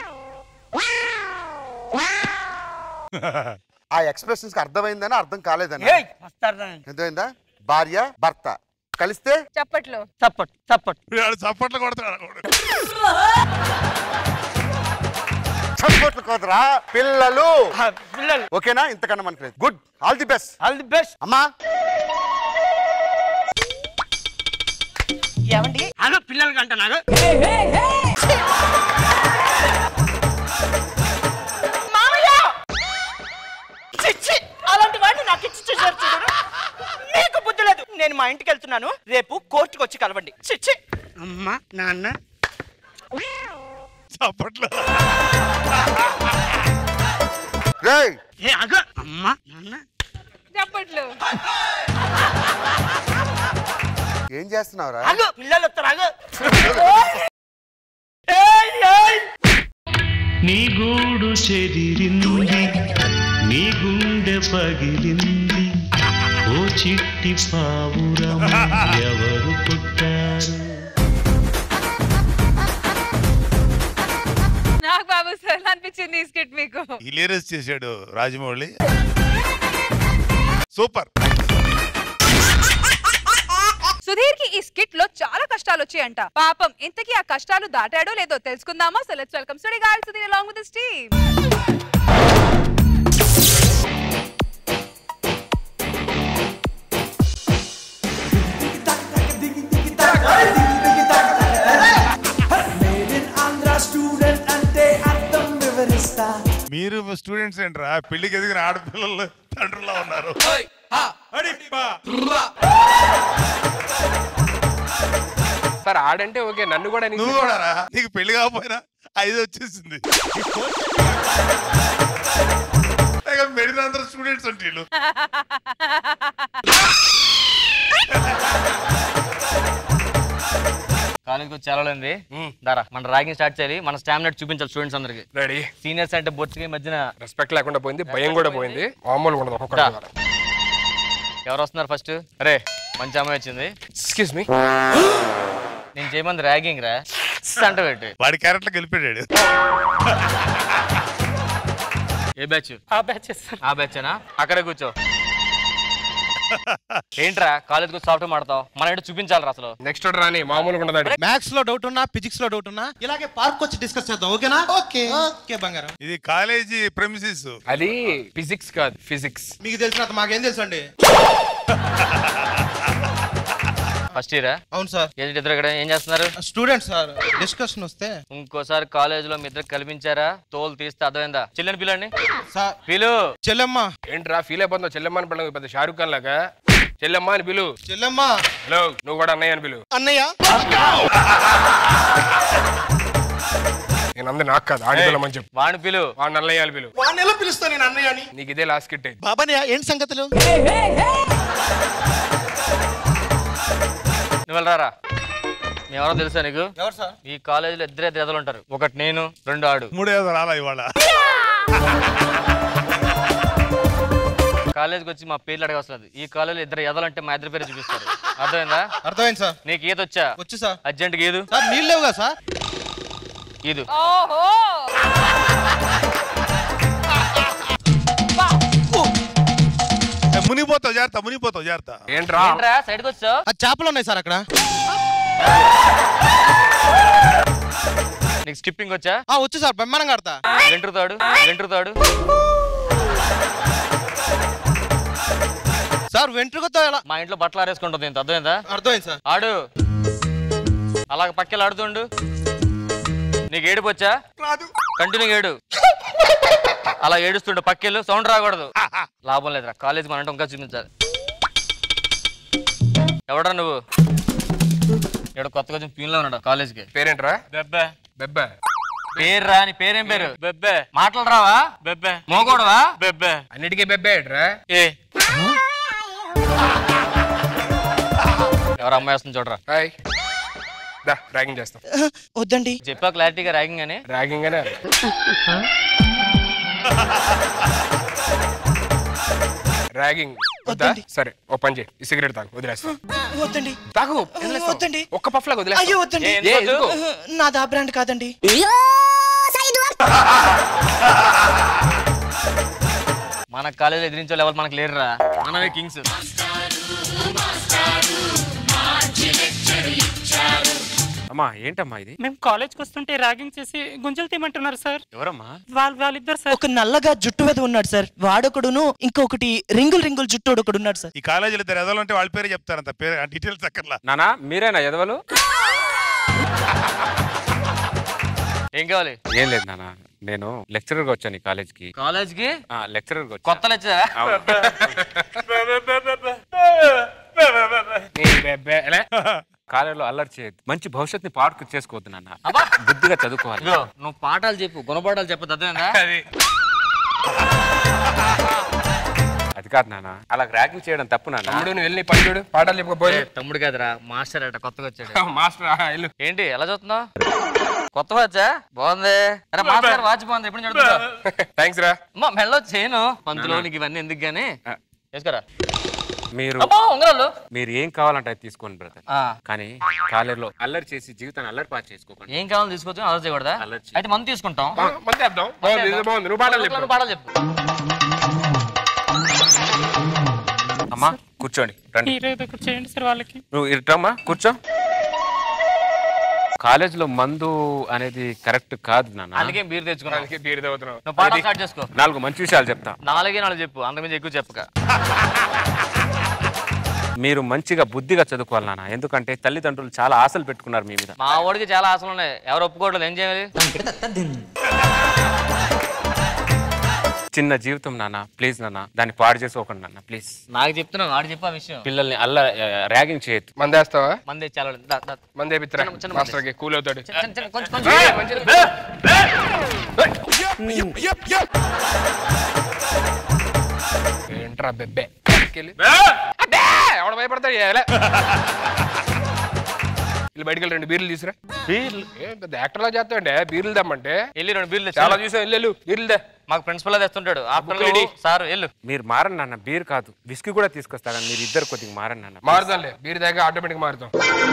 ఆ ఎక్స్ప్రెషన్స్ కి అర్థమైందని అర్థం కాలేదని ఏయ్ వస్తారా అర్థమైందా భార్య భర్త కలిస్తే చప్పట్లు చప్పట్ చప్పట్ వీడు చప్పట్లు కొడతాడు చప్పట్లు కోదరా పిల్లలు ఆ, పిల్లలు ఓకేనా ఇంతకన్నా మనకి లేదు good all the best all the best అమ్మా ఏమండి అగో పిల్లలకి అంట నాకు మామయ్య చిచ్చి అలాంటి వాడిని నాకు ఇచ్చి చూసారు చూడరు నీకు బుద్ధి లేదు నేను మా ఇంటికి వెళ్తున్నాను రేపు కోర్టుకు వచ్చి కలవండి చిచ్చి అమ్మ నాన్న చప్పట్లు రేయ్ ఏ అగో అమ్మ నాన్న చప్పట్లు ఏం చేస్తున్నావురా అగు పిల్లలు వస్తారు అగు ఏయ్, ఏయ్. నీ గూడు చెదిరింది నీ గుండె పగిలింది ఓ చిట్టి పావురం ఎవరు పుట్టారు నాకు బాబు సార్ అనిపించింది ఈ స్కిట్ మీకు హిలేరియస్ చేశాడు రాజమౌళి సూపర్ సుధీర్ కి ఈ స్కిట్ లో చాలా కష్టాలు వచ్చాయంట పాపం ఇంతకీ ఆ కష్టాలు దాటాడో లేదో తెలుసుకుందామా సో లెట్స్ వెల్కమ్ స్టడీ గాడ్ Sudheer along with this team మీరు స్టూడెంట్స్ ఏంట్రా పెళ్లికి ఎదిగిన ఆడపిల్లలు తండ్రులా ఉన్నారు సార్ ఆడంటే ఓకే నన్ను కూడా నువ్వు కూడా రా. నీకు పెళ్లి కాకపోయినా ఐదు వచ్చేసింది మెడిన అందరూ స్టూడెంట్స్ అంటే వీళ్ళు. కాలేజ్కి వచ్చి చాలండి దారా మన ర్యాగింగ్ స్టార్ట్ చేయాలి మన స్టామినా చూపించాలి స్టూడెంట్స్ అందరికి రెడీ సీనియర్స్ అంటే బొచ్చుకి మధ్యన రెస్పెక్ట్ లేకుండా పోయింది భయం కూడా పోయింది మామూలుగా ఉండదు ఒక్కొక్కటి రా. ద్వారా. ఎవరు వస్తున్నారు ఫస్ట్ అరే మంచి అమ్మాయి వచ్చింది ఎక్స్క్యూజ్ మీ నేను చేయమంది ర్యాగింగ్ రా అంట పెట్టి వాడి క్యారెక్టర్ గెలిపాడు ఏ బ్యాచ్ ఆ బ్యాచ్ ఆ బ్యాచేనా అక్కడే కూర్చో ఏంట్రా కాలేజ్కి వచ్చి సాఫ్ట్వేర్ మాడతావు మన ఏంటో చూపించాలి అసలు నెక్స్ట్ రాని మామూలుగా ఉండదు మ్యాథ్స్ లో డౌట్ ఉన్నా ఫిజిక్స్ లో డౌట్ ఉన్నా ఇలాగే పార్క్ వచ్చి డిస్కస్ చేద్దాం ఓకేనా ఓకే ఓకే బంగారం ఇది కాలేజీ ప్రెమిసిస్ అది ఫిజిక్స్ కాదు ఫిజిక్స్ మీకు తెలిసినంత మాకేం తెలుసు అండి ఫస్ట్ ఇయరా అవును సార్ ఏంటి ఇద్దరు ఇక్కడ ఏం చేస్తున్నారు స్టూడెంట్ సార్ డిస్కషన్ వస్తే ఇంకోసారి కాలేజ్ లో మీ ఇద్దరు కల్పించారా తోలు తీస్తే అర్థమైందా చెల్లెని పిల్లండి సార్ పిలు చెల్లెమ్మ ఏంట్రా ఫీల్ అయిపోతున్నావు చెల్లెమ్మ అని పిల్లలు పెద్ద షారుఖ్ ఖాన్ లాగా చెల్లెమ్మ అని పిలు చెల్లెమ్మ హలో నువ్వు కూడా అన్నయ్య అని పిలు అన్నయ్య నేను అంది నాకు కాదు ఆడి పిల్లమని చెప్పు వాడిని పిలు వాడిని అన్నయ్య అని పిలు వాడిని ఎలా పిలుస్తా నేను అన్నయ్య అని నీకు ఇదే లాస్ట్ కిట్ బాబానే ఏంటి సంగతులు నువ్వు వెళ్ళరా ఎవరో తెలుసా నీకు ఎవరు సార్ ఈ కాలేజీలో ఇద్దరే ఎదలు ఉంటారు ఒకటి నేను రెండు ఆడు మూడే రాలా ఇవాళ కాలేజీకి వచ్చి మా పేర్లు అడగవసలేదు ఈ కాలేజీలో ఇద్దరు ఎదలంటే మా ఇద్దరు పేరు చూపిస్తారు అర్థమైందా అర్థమైంది సార్ నీకు ఈత వచ్చా వచ్చు సార్ అర్జెంట్ ఈదు సార్ నీళ్ళు లేవుగా సార్ ఈదు ఓహో ఏ, మునిగిపోతావు జాగ్రత్త మునిగిపోతావు జాగ్రత్త ఏంట్రా ఏంట్రా సైడ్కి వచ్చావు ఆ చేపలు ఉన్నాయి సార్ అక్కడ నీకు స్కిప్పింగ్ వచ్చా ఆ వచ్చు సార్ బ్రహ్మాండంగా ఆడతా వెంట్రుతాడు వెంట్రుతాడు సార్ వెంట్రుకతో ఎలా మా ఇంట్లో బట్టలు ఆరేసుకుంటుంది ఇంత అర్థమైందా అర్థమైంది సార్ ఆడు అలాగ పక్కెళ్ళి ఆడుతుండు నీకు ఏడుపు వచ్చా కంటిన్యూ ఏడు అలా ఏడుస్తుండు పక్కెళ్ళు సౌండ్ రాకూడదు లాభం లేదురా కాలేజ్ మన ఇంకా చూపించాలి ఎవడా నువ్వు ఇక్కడ కొత్తగా కొంచెం పీన్లో ఉన్నాడు కాలేజ్కి పేరేంట్రా బెబ్బే బెబ్బా పేరు రా నీ పేరేం పేరు బెబ్బే మాటలు రావా బెబ్బే మోగోడవా బెబ్బే అన్నిటికీ బెబ్బే ఏంట్రా ఏ ఎవరు అమ్మాయి వస్తుంది చూడరా హాయ్ దా ర్యాగింగ్ చేస్తాం వద్దండి చెప్పా క్లారిటీగా ర్యాగింగ్ అని ర్యాగింగ్ అనే ర్యాగింగ్ వద్దా సరే ఓ పని చేయి ఈ సిగరెట్ తాగు వదిలేస్తా వద్దండి తాగు వదిలేస్తాం. వద్దండి ఒక్క పఫ్లాగా వదిలేస్తా అయ్యో వద్దండి ఏ, ఎందుకు వద్దు? నాది ఆ బ్రాండ్ కాదండి మన కాలేజీలో ఎదిరించే లెవెల్ మనకు లేరురా మనమే కింగ్స్ అమ్మా ఏంటమ్మా ఇది మేము కాలేజ్కి వస్తుంటే ర్యాగింగ్ చేసి గుంజలు తీయమంటున్నారు సార్ ఎవరమ్మా వాళ్ళు వాళ్ళిద్దరు సార్ ఒక నల్లగా జుట్టు మీద ఉన్నాడు సార్ వాడొకడును ఇంకొకటి రింగుల్ రింగుల్ జుట్టు ఒకడు ఉన్నాడు సార్ ఈ కాలేజీలో ఇద్దరు ఎదలంటే వాళ్ళ పేరే చెప్తారంత పేరు ఆ డీటెయిల్స్ అక్కర్లా నానా మీరేనా ఎదవలు ఏం కావాలి ఏం లేదు నాన్న నేను లెక్చరర్ గా వచ్చాను ఈ కాలేజ్కి కాలేజ్కి లెక్చరర్ గా కొత్త లెక్చరా కాలేజీలో అల్లరి చేయొద్దు మంచి భవిష్యత్తుని పాడు చేసుకోవద్దు నాన్న బుద్ధిగా చదువుకోవాలి ఇదిగో నువ్వు పాఠాలు చెప్పు గుణపాఠాలు చెప్పదు అర్థమైందా అది కాదు నాన్న అలా ర్యాగింగ్ చేయడం తప్పు నాన్న తమ్ముడు నువ్వు వెళ్ళి పని చూడు పాఠాలు చెప్పకపోయి ఏ, తమ్ముడు కాదురా మాస్టర్ అట కొత్తగా వచ్చాడు మాస్టర్ వెళ్ళు ఏంటి ఎలా చూస్తున్నావు కొత్త వాచా బాగుంది అరే మాస్టర్ వాచ్ బాగుంది ఎప్పుడు చూడుతుందా థ్యాంక్స్ రా అమ్మా మెల్లో చేయను పంతులో నీకు ఇవన్నీ ఎందుకు గానీ వేసుకోరా మీరు అబ్బా ఉంగరాలు మీరు ఏం కావాలంటే అది తీసుకోండి బ్రదర్ ఆ. కానీ కాలేజీలో అల్లరి చేసి జీవితాన్ని అల్లరి పాటు చేసుకోకండి ఏం కావాలో తీసుకోవచ్చు అలా చేయకూడదా అల్లరి అయితే మందు తీసుకుంటాం మంది వేద్దాం బాగుంది ఇది బాగుంది నువ్వు పాఠాలు చెప్పు నువ్వు పాఠాలు చెప్పు అమ్మా కూర్చోండి రండి హీరో దగ్గర చేయండి సార్ వాళ్ళకి నువ్వు ఇటమ్మా కూర్చో కాలేజీలో మందు అనేది కరెక్ట్ కాదు నాన్న అందుకే బీర్ తెచ్చుకున్నాను అందుకే బీర్ తాగుతున్నావు నువ్వు పాఠం స్టార్ట్ చేసుకో నాలుగు మంచి విషయాలు చెప్తా నాలుగే నాలుగు చెప్పు అంతకుమించి ఎక్కువ చెప్పక మీరు మంచిగా బుద్ధిగా చదువుకోవాలి నాన్న ఎందుకంటే తల్లిదండ్రులు చాలా ఆశలు పెట్టుకున్నారు మీ మీద మా వాడికి చాలా ఆశలు ఉన్నాయి ఎవరు ఒప్పుకోవట్లేదు ఏం చేయాలి చిన్న జీవితం నాన్న ప్లీజ్ నాన్న దాన్ని పాడు చేసుకోకండి నాన్న ప్లీజ్ నాకు చెప్తున్నావు వాడు చెప్పు ఆ విషయం పిల్లల్ని అల్ల ర్యాగింగ్ చేయొద్దు మంది వేస్తావా మంది చాలా దా, దా. మంది వేపిత్తరా చిన్న- చిన్న మాస్టర్ కి కూల్ అవుతాడు చిన్న- చిన్న- కొంచెం కొంచెం ఏయ్, మంచిది. ఏంట్రా బెబ్బే పక్కకెళ్ళి. అబ్బే! ఎవడ భయపడతాడు ఏలే. వీళ్ళు బయటికి వెళ్ళి రెండు బీర్లు తీసురా బీర్లు ఏం పెద్ద యాక్టర్ లా చేస్తాండే బీర్లు తెమ్మంటే వెళ్ళి రెండు బీర్లు చాలా తెచ్చు. చూసాం వెళ్ళు బీర్లు దే మాకు ప్రిన్సిపల్ తెస్తుంటాడు బుక్ రెడీ. ఆఫ్టర్ సార్ వెళ్ళు మీరు మారండి నాన్న బీర్ కాదు విస్కీ కూడా తీసుకొస్తాను మీరు ఇద్దరు కొద్దిగా మారండి నాన్న మారుదాంలే బీర్ దాకా ఆటోమేటిక్ మారుతాం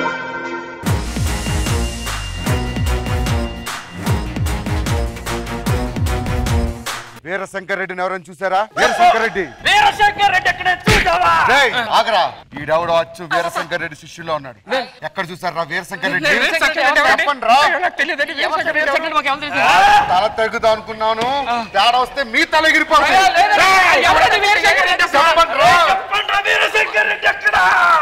వీరశంకర్ రెడ్డిని ఎవరైనా చూసారా వీరశంకర్ రెడ్డి వీరశంకర్ రెడ్డి ఎక్కడ చూసావా రేయ్, ఆగరా ఈడెవడో అచ్చు వీరశంకర్ రెడ్డి శిష్యులో ఉన్నాడు ఎక్కడ చూసారా వీరశంకర్ రెడ్డి చెప్పండి రా తల తెగుదా అనుకున్నాను తేడా వస్తే మీ తల ఎగిరిపోతుంది చెప్పండి రా. వీరశంకర్ రెడ్డి ఎక్కడ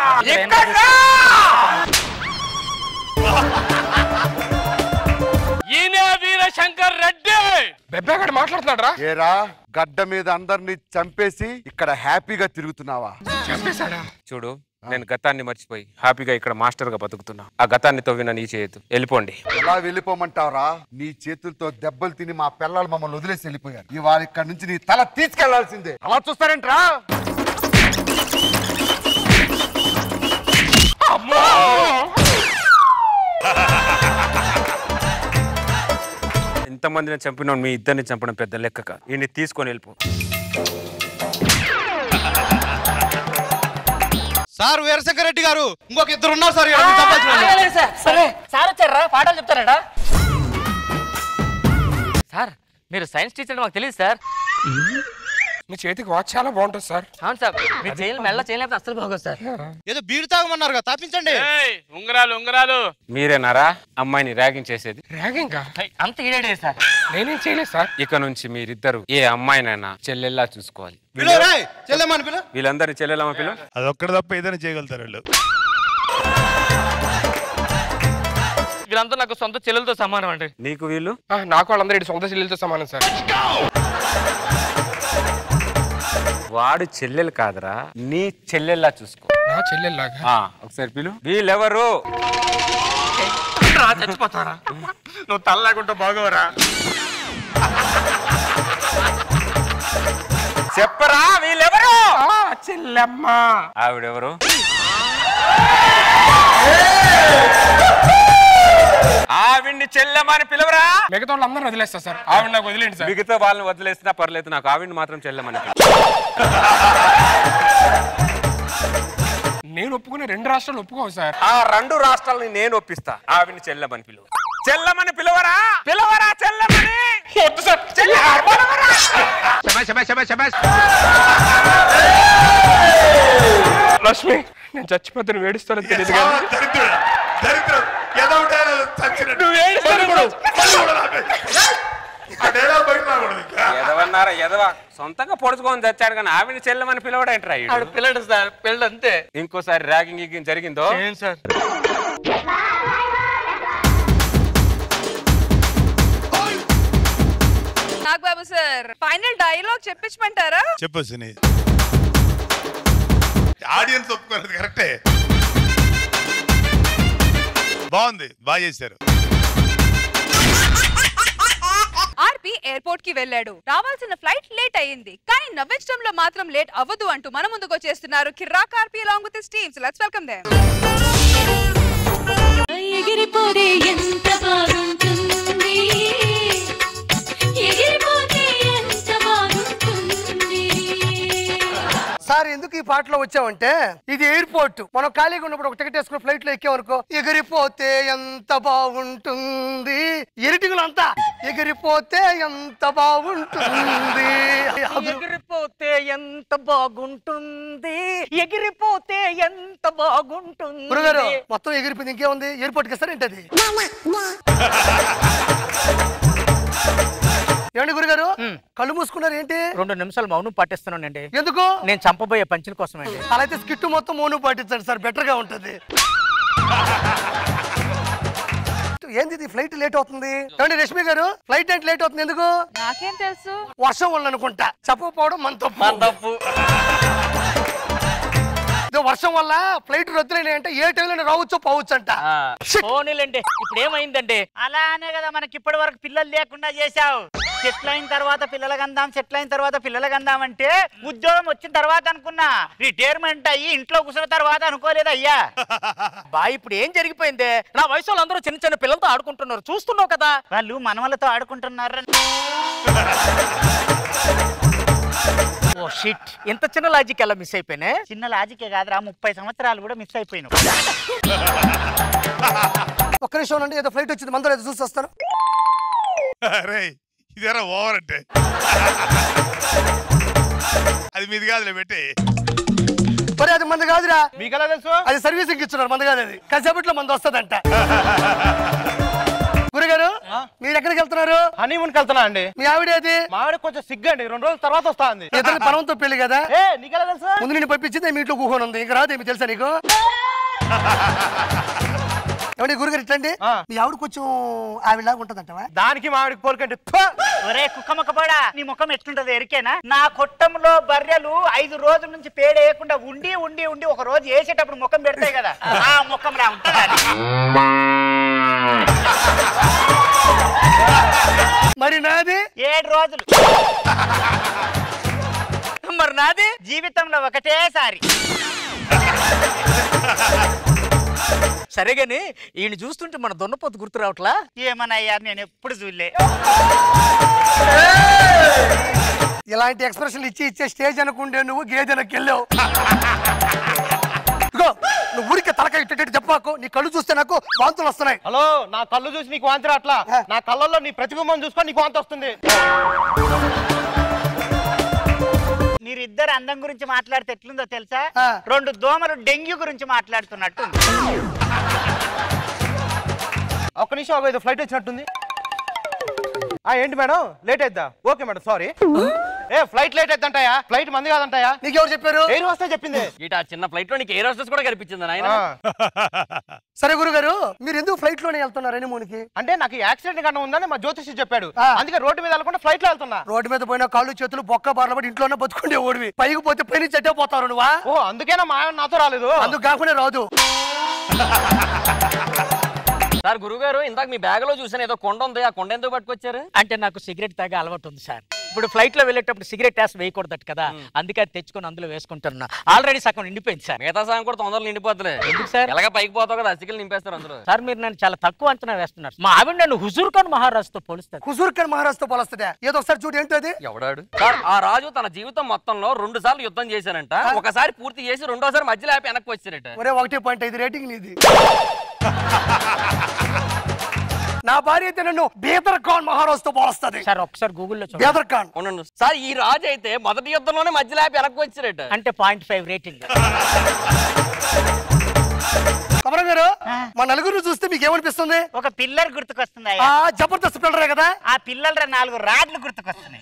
ఈయనే వీరశంకర్ రెడ్డి బెబ్బే అక్కడ మాట్లాడుతున్నాడు రా ఏరా గడ్డ మీద అందరిని చంపేసి ఇక్కడ హ్యాపీగా తిరుగుతున్నావా చంపేశాడా చూడు నేను గతాన్ని మర్చిపోయి హ్యాపీగా ఇక్కడ మాస్టర్ గా బతుకుతున్నా ఆ గతాన్ని తవ్విన నీ చేయొద్దు వెళ్ళిపోండి ఎలా వెళ్ళిపోమంటావురా నీ చేతులతో దెబ్బలు తిని మా పిల్లలు మమ్మల్ని వదిలేసి వెళ్ళిపోయారు ఇవాళ ఇక్కడ నుంచి నీ తల తీసుకెళ్లాల్సిందే అలా చూస్తారేంట్రా అమ్మో అంతమందిని చంపిన మీ ఇద్దరిని చంపడం పెద్ద లెక్క కాదు ఈయన్ని తీసుకొని వెళ్ళిపో సార్ వీరశంకర్ రెడ్డి గారు ఇంకొక ఇద్దరు ఉన్నారు సార్ ఈడ మీరు చంపాల్సిన వాళ్ళు. సరే సార్ వచ్చారా పాఠాలు చెప్తారట సార్ మీరు సైన్స్ టీచర్ మాకు తెలియదు సార్ మీ చేతికి వాచ్ చాలా బాగుంటుంది సార్ అవును సార్ మీరు చేయలేదు మెల్ల చేయలేకపోతే అస్సలు బాగోదు సార్ ఏదో బీడు తాగమన్నారు కదా తాపించండి ఉంగరాలు ఉంగరాలు మీరేనారా అమ్మాయిని ర్యాగింగ్ చేసేది ర్యాగింగ్ అంత ఈడే సార్ నేనేం చేయలేదు సార్ ఇక నుంచి మీరిద్దరు ఏ అమ్మాయినైనా చెల్లెల్లా చూసుకోవాలి పిలు రేయ్, చెల్లెమ్మని పిలు వీళ్ళందరినీ చెల్లెలమ్మ పిల్ల అదొక్కటి తప్ప ఏదైనా చేయగలుగుతారు వీళ్ళు వీళ్ళంతా నాకు సొంత చెల్లెలతో సమానం అండి నీకు వీళ్ళు నాకు వాళ్ళందరూ ఇటు సొంత చెల్లెలతో సమానం సార్ వాడు చెల్లెలు కాదురా నీ చెల్లెల్లా చూసుకో నా చెల్లెల్లాగా ఆ, ఒకసారి పిలు వీళ్ళెవరు చచ్చిపోతారా నువ్వు తల లేకుండా బాగోరా చెప్పరా వీళ్ళెవరు చెల్లెమ్మ ఆవిడెవరు ఆవిడ్ని చెల్లెమని పిలవరా మిగతా వాళ్ళందరూ వదిలేస్తా సార్ ఆవిడ నాకు వదిలేండి సార్ మిగతా వాళ్ళని వదిలేసినా పర్లేదు నాకు ఆవిడ్ని మాత్రం చెల్లెమని పిలు. నేను ఒప్పుకునే రెండు రాష్ట్రాలు ఒప్పుకోవు సార్ ఆ రెండు రాష్ట్రాలని నేను ఒప్పిస్తా ఆవిడ్ని చెల్లెమని పిలువ చెల్లమని పిలవరా పిలవరా చెల్లమని వద్దు సార్ లక్ష్మి నేను చచ్చిపోతాను వేడుస్తానని తెలియదు కానీ దరిద్రుడా, దరిద్రం. ఏదో ఒకటి ఆయన చచ్చినట్టు. నువ్వు ఏడుస్తావు మళ్ళీ కూడా, మళ్ళీ కూడా రాబే. ఆ డైలాగ్ బయట రాకూడదు ఇంకా. ఎదవన్నారా ఎదవ సొంతంగా పొడుచుకొని తెచ్చాడు కానీ ఆవిడ్ని చెల్లమని పిలవడంట్రా ఆడు పిల్లడు సార్ పిల్లడు అంతే ఇంకోసారి ర్యాగింగ్ గిగ్గింగ్ జరిగిందో ఏం sir Nagababu sir final dialogue చెప్పించమంటారా చెప్పు సిని ఆడియన్స్ ఒప్పుకోలేదు కరెక్టే బాగుంది బాగా చేశారు ఆర్పి ఎయిర్పోర్ట్ కి వెళ్ళాడు రావాల్సిన ఫ్లైట్ లేట్ అయ్యింది కానీ నవ్వించడంలో మాత్రం లేట్ అవ్వదు అంటూ మన ముందుకు వచ్చేస్తున్నారు Kiraak RP along with his teams let's welcome them ఎగిరిపోతే ఎంత బాగుంటుంది ఎగిరిపోతే ఎంత బాగుంటుంది సార్ ఎందుకు ఈ పాటలో వచ్చామంటే ఇది ఎయిర్పోర్ట్ మనం ఖాళీగా ఉన్నప్పుడు ఒక టికెట్ వేసుకుని ఫ్లైట్ లో ఎక్కామనుకో ఎగిరిపోతే ఎంత బాగుంటుంది ఎరిటిగులు అంతా ఎగిరిపోతే ఎంత బాగుంటుంది ఎగిరిపోతే ఎంత బాగుంటుంది ఎగిరిపోతే ఎంత బాగుంటుంది గురుగారు మొత్తం ఎగిరిపోయింది ఇంకేముంది ఎయిర్పోర్ట్కి ఇస్తారు ఏంటది ఏమండి గురుగారు కళ్ళు మూసుకున్నారు ఏంటి రెండు నిమిషాలు మౌనం పాటిస్తున్నానండి ఎందుకు నేను చంపబోయే పంచుల కోసం అండి అలా అయితే స్కిట్ మొత్తం మౌనం పాటించండి సార్ బెటర్ గా ఉంటది ఏంది ఇది ఫ్లైట్ లేట్ అవుతుంది ఏమండి రష్మి గారు ఫ్లైట్ ఏంటి లేట్ అవుతుంది ఎందుకు నాకేం తెలుసు వర్షం వల్ల అనుకుంటా చెప్పకపోవడం మన తప్పు మన తప్పు ఇదో వర్షం వల్ల ఫ్లైట్ రద్దులైన అంటే ఏ టైంలో రావచ్చు పోవచ్చు అంట పోనీలండి ఇప్పుడు ఏమైందండి అలానే కదా మనకి ఇప్పటి వరకు పిల్లలు లేకుండా చేశావు సెటిల్ అయిన తర్వాత పిల్లలకి అందాం సెటిల్ అయిన తర్వాత పిల్లలకి అందాం అంటే ఉద్యోగం వచ్చిన తర్వాత అనుకున్నా రిటైర్మెంట్ అయ్యి ఇంట్లో కూర్చున్న తర్వాత అనుకోలేదు అయ్యా బా ఇప్పుడు ఏం జరిగిపోయింది నా వయసు వాళ్ళందరూ చిన్న చిన్న పిల్లలతో ఆడుకుంటున్నారు చూస్తున్నావు కదా వాళ్ళు మనవలతో ఆడుకుంటున్నారు ఓ షిట్ ఎంత చిన్న లాజిక్ ఎలా మిస్ అయిపోయినా చిన్న లాజికే కాదురా ముప్పై సంవత్సరాలు కూడా మిస్ అయిపోయినావు ఒక్క నిమిషం అండి ఏదో ఫ్లైట్ వచ్చింది మనతో ఏదో చూసి వస్తాను అరే ఇదేరా ఓవర్ అంటే అది మీది కాదులే పెట్టి మరి అది మంది కాదురా మీకు ఎలా తెలుసు అది సర్వీసింగ్ ఇచ్చున్నారు మంది కాదు అది కాసేపట్లో మంది వస్తుందంట గురుగారు మీరు ఎక్కడికి వెళ్తున్నారు హనీమూన్ వెళ్తున్నా అండి మీ ఆవిడేది మా ఆవిడ కొంచెం సిగ్గండి రెండు రోజుల తర్వాత వస్తా అంది ఇద్దరు పనంతో పెళ్లి కదా ఏ నీకెలా తెలుసు ముందు నేను పంపించింది మీ ఇంట్లో కూకొని ఉంది ఇంకా రాదేమి తెలుసా నీకు ఏమండి గురుగారు ఇట్లండి మీ ఆవిడ కొంచెం ఆవిడలాగా ఉంటదంటవా దానికి మా ఆవిడకి పోలికంటే ఒరే కుక్క మొక్కపోడా నీ ముఖం ఎట్లుంటది ఎరికేనా నా కొట్టంలో బర్రెలు ఐదు రోజుల నుంచి పేడేయకుండా ఉండి ఉండి ఉండి ఒక రోజు వేసేటప్పుడు ముఖం పెడతాయి కదా ఆ ముఖం రా ఉంటుంది అది. మరి నాది ఏడు రోజులు మరి నాది జీవితంలో ఒకటేసారి సరేగాని ఈయన చూస్తుంటే మన దున్నపోతు గుర్తు రావట్లా ఏమనయ్యా నేను ఎప్పుడు చూడలే ఇలాంటి ఎక్స్ప్రెషన్ ఇచ్చి ఇచ్చే స్టేజ్ అనుకుంటే నువ్వు గేదెనకి వెళ్ళావు ఇదిగో నువ్వు ఊరికే తలకాయ ఇట్టేటట్టు చెప్పాకు నీ కళ్ళు చూస్తే నాకు వాంతులు వస్తున్నాయి హలో నా కళ్ళు చూసి నీకు వాంతి అట్లా నా కళ్ళల్లో నీ ప్రతిబింబం చూసుకొని నీకు వాంతి వస్తుంది మీరిద్దరు అందం గురించి మాట్లాడితే ఎట్లుందో తెలుసా రెండు దోమలు డెంగ్యూ గురించి మాట్లాడుతున్నట్టు ఒక్క నిమిషం ఒక ఏదో ఫ్లైట్ వచ్చినట్టుంది ఆ ఏంటి మేడం లేట్ అయిద్దా ఓకే మేడం సారీ ఏ ఫ్లైట్ లేట్ అయిద్దంటాయా ఫ్లైట్ మంది కాదంటాయా నీకెవరు చెప్పారు ఎయిర్ వస్తే చెప్పింది ఇట ఆ చిన్న ఫ్లైట్ లో నీకు ఎయిర్ హోస్టెస్ కూడా కనిపించింది నాయన సరే గురుగారు మీరు ఎందుకు ఫ్లైట్ లోనే వెళ్తున్నారు హనీమూన్కి అంటే నాకు యాక్సిడెంట్ కన్నా ఉందని మా జ్యోతిషి చెప్పాడు అందుకే రోడ్డు మీద వెళ్ళకుండా ఫ్లైట్ లో వెళ్తున్నా రోడ్డు మీద పోయిన కాళ్ళు చేతులు బొక్క బార్ల పడి ఇంట్లోనే బతుకుండే ఓడివి పైకి పోతే పైన చెట్టే పోతారు నువ్వా ఓ అందుకేనా మా ఆయన నాతో రాలేదు అందుకు కాకుండా రాదు సార్ గురుగారు ఇందాక మీ బ్యాగ్ లో చూసాను ఏదో కొండ ఉంది ఆ కొండ ఎందుకు పట్టుకొచ్చారు అంటే నాకు సిగరెట్ తాగే అలవాటు ఉంది సార్ ఇప్పుడు ఫ్లైట్ లో వెళ్ళేటప్పుడు సిగరెట్ యాస్ వేయకూడదట కదా అందుకే అది తెచ్చుకొని అందులో వేసుకుంటున్నా ఆల్రెడీ సగం నిండిపోయింది సార్ మిగతా సాయం కూడా తొందరలో నిండిపోతుంది ఎందుకు సార్ ఎలాగ పైకి పోతావు కదా అసికలు నింపేస్తారు అందులో సార్ మీరు నన్ను చాలా తక్కువ అంచనా వేస్తున్నారు మా ఆవిడ నన్ను హుజూర్ ఖాన్ మహారాజుతో పోలుస్తారు హుజూర్ ఖాన్ మహారాజ్తో పోలస్తుందా ఏదో ఒకసారి చూడు ఏంటో అది ఎవడాడు సార్ ఆ రాజు తన జీవితం మొత్తంలో రెండు సార్లు యుద్ధం చేశారంట ఒకసారి పూర్తి చేసి రెండోసారి మధ్యలో ఆపి వెనక్కి వచ్చారట ఒరే ఒకటి పాయింట్ ఐదు రేటింగ్ నీది నా భార్య అయితే నన్ను బేదర్ ఖాన్ మహారాజ్తో పోలుస్తుంది సార్ ఒకసారి గూగుల్లో బేదర్ ఖాన్ ఉండండి సార్ ఈ రాజు అయితే మొదటి యుద్ధంలోనే మధ్యలో ఆపి వెనక్కి వచ్చారట అంటే పాయింట్ ఫైవ్ రేటింగ్ కమరం గారు మా నలుగురు చూస్తే మీకు ఏమనిపిస్తుంది ఒక పిల్లర్ గుర్తుకొస్తుంది ఆ జబర్దస్త్ పిల్లరే కదా ఆ పిల్లల నాలుగు రాడ్లు గుర్తుకొస్తున్నాయి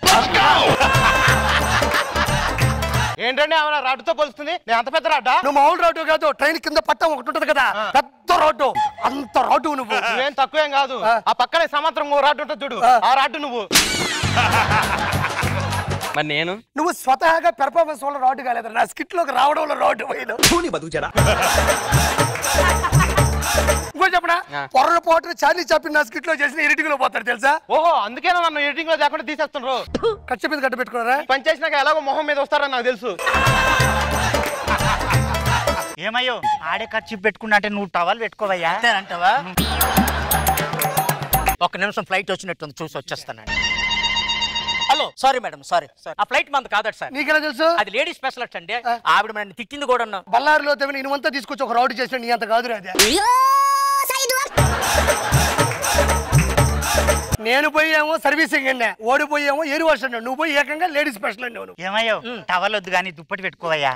ఏంటండి ఆమె రాడ్డుతో పోలుస్తుంది నేను అంత పెద్ద రాడ్డా నువ్వు మామూలు రోడ్డు కాదు ట్రైన్ కింద పట్టం ఒకటి ఉంటది కదా పెద్ద రోడ్డు అంత రోడ్డు నువ్వు నువ్వేం తక్కువేం కాదు ఆ పక్కనే సమాంతరం ఓ రాడ్డు ఉంటుంది చూడు ఆ రాడ్డు నువ్వు మరి నేను నువ్వు స్వతహాగా పెర్ఫార్మెన్స్ వల్ల రోడ్డు కాలేదు నా స్కిట్ లోకి రావడంలో రోడ్డు పోయిన ఇంకో చెప్పనా పొరపాటున చార్లీ చాపిన నా స్కిట్ లో చేసిన ఎడిటింగ్ లో పోతాడు తెలుసా ఓహో అందుకేనా నన్ను ఎడిటింగ్ లో లేకుండా తీసేస్తుండ్రు ఖర్చు మీద గడ్డ పెట్టుకున్నారా పని చేసినాక ఎలాగో మొహం మీద వస్తారని నాకు తెలుసు ఏమయ్యో ఆడే ఖర్చు పెట్టుకున్నా అంటే నువ్వు టవల్ పెట్టుకోవయ్యా అంటావా ఒక నిమిషం ఫ్లైట్ వచ్చినట్టుంది చూసి వచ్చేస్తానండి hello sorry madam sorry sir ఆ ఫ్లైట్ మంది కాదట సార్ నీకెలా తెలుసు అది లేడీ స్పెషలిస్ట్ అండి ఆవిడ నన్ను తిట్టింది కూడా బళ్ళారిలో తగిన ఇనుమంతా తీసుకొచ్చి ఒక రౌడ్ చేసిన నీ అంత కాదు అది నేను పోయేమో సర్వీసింగ్ అండి ఓడిపోయేమో ఏరు వర్షం అండి నువ్వు పోయి ఏకంగా లేడీ స్పెషల్ అండి నువ్వు ఏమయ్యో టవల్ వద్దు కానీ దుప్పటి పెట్టుకోవయ్యా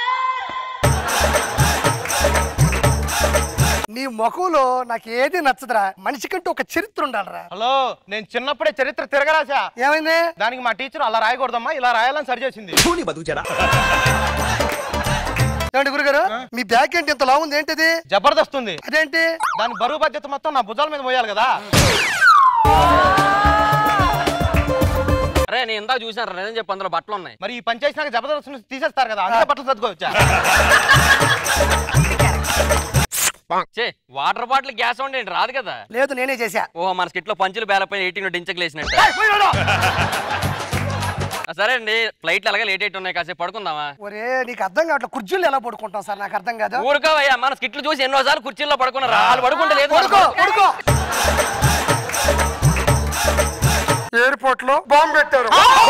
నీ ముఖంలో నాకు ఏది నచ్చదురా మనిషి కంటే ఒక చరిత్ర ఉండాలిరా హలో నేను చిన్నప్పుడే చరిత్ర తిరగరాసా ఏమైంది దానికి మా టీచర్ అలా రాయకూడదమ్మా ఇలా రాయాలని సరి చేసింది ఏమండి గురుగారు మీ బ్యాగ్ ఏంటి ఇంత లావు ఉంది ఏంటిది జబర్దస్త్ ఉంది అదేంటి దాని బరువు బాధ్యత మొత్తం నా భుజాల మీద మోయాలి కదా అరే నేను ఇందాక చూసాను నిజం చెప్పు అందులో బట్టలు ఉన్నాయి మరి ఈ పని చేసినాక జబర్దస్త్ నుంచి తీసేస్తారు కదా అందుకే బట్టలు చదువుకోవచ్చా చే వాటర్ బాటిల్ గ్యాస్ ఉండి రాదు కదా లేదు నేనే చేశా ఓహో మన స్కిట్ లో పంచులు బేలపై ఎయిటింగ్ లో డించకు లేసినట్టు ఆ, సరే అండి ఫ్లైట్లు ఎలాగ లేట్ అయితే ఉన్నాయి కాసేపు పడుకుందామా ఒరే నీకు అర్థం కావట్లే కుర్చీలు ఎలా పడుకుంటాం సార్ నాకు అర్థం కాదు ఊరుకోవయ్యా మన స్కిట్లు చూసి ఎన్నోసార్లు కుర్చీల్లో పడుకున్నారు వాళ్ళు పడుకుంటే లేదు పడుకో పడుకో ఎయిర్పోర్ట్ లో బాంబు పెట్టారు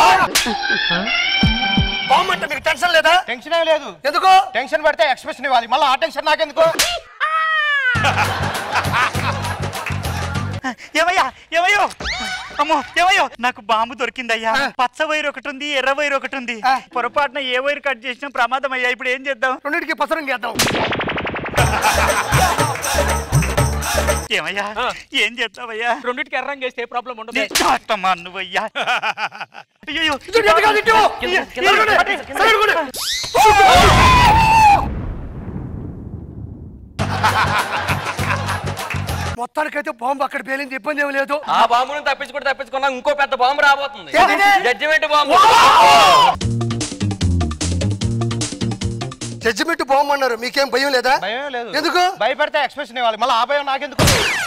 బాంబు అంటే మీకు టెన్షన్ లేదా టెన్షన్ ఏం లేదు ఎందుకు టెన్షన్ పెడితే ఎక్స్ప్రెషన్ ఇవ్వాలి మళ్ళీ ఆ టెన్షన్ నాకెందుకు ఏమయ్యా ఏమయ్యో అమ్మో ఏమయ్యో నాకు బాంబు దొరికిందయ్యా పచ్చ వైర్ ఒకటి ఉంది ఎర్ర వైర్ ఒకటి ఉంది పొరపాటున ఏ వైర్ కట్ చేసినా ప్రమాదం అయ్యా ఇప్పుడు ఏం చేద్దాం రెండింటికి పసరం చేద్దాం ఏమయ్యా ఏం చేద్దామయ్యా రెండింటికి ఎర్రం చేస్తే ఏ ప్రాబ్లం ఉండదు చేస్తామా నువ్వయ్యా అయ్యో ఇటు, ఇటు కాదు, ఇటు. కింద- కింద- సరగండి, కింద- సరగండి. మొత్తానికైతే బాంబు అక్కడ పేలింది ఇబ్బంది ఏమి లేదు ఆ బాంబును తప్పించుకుంటే తప్పించుకున్నా ఇంకో పెద్ద బాంబు రాబోతుంది ఏంటిది? జడ్జిమెంట్ బాంబు జడ్జిమెంట్ బాంబు అన్నారు మీకేం భయం లేదా భయం లేదు ఎందుకు భయపెడితే ఎక్స్ప్రెషన్ ఇవ్వాలి మళ్ళీ ఆ భయం నాకెందుకు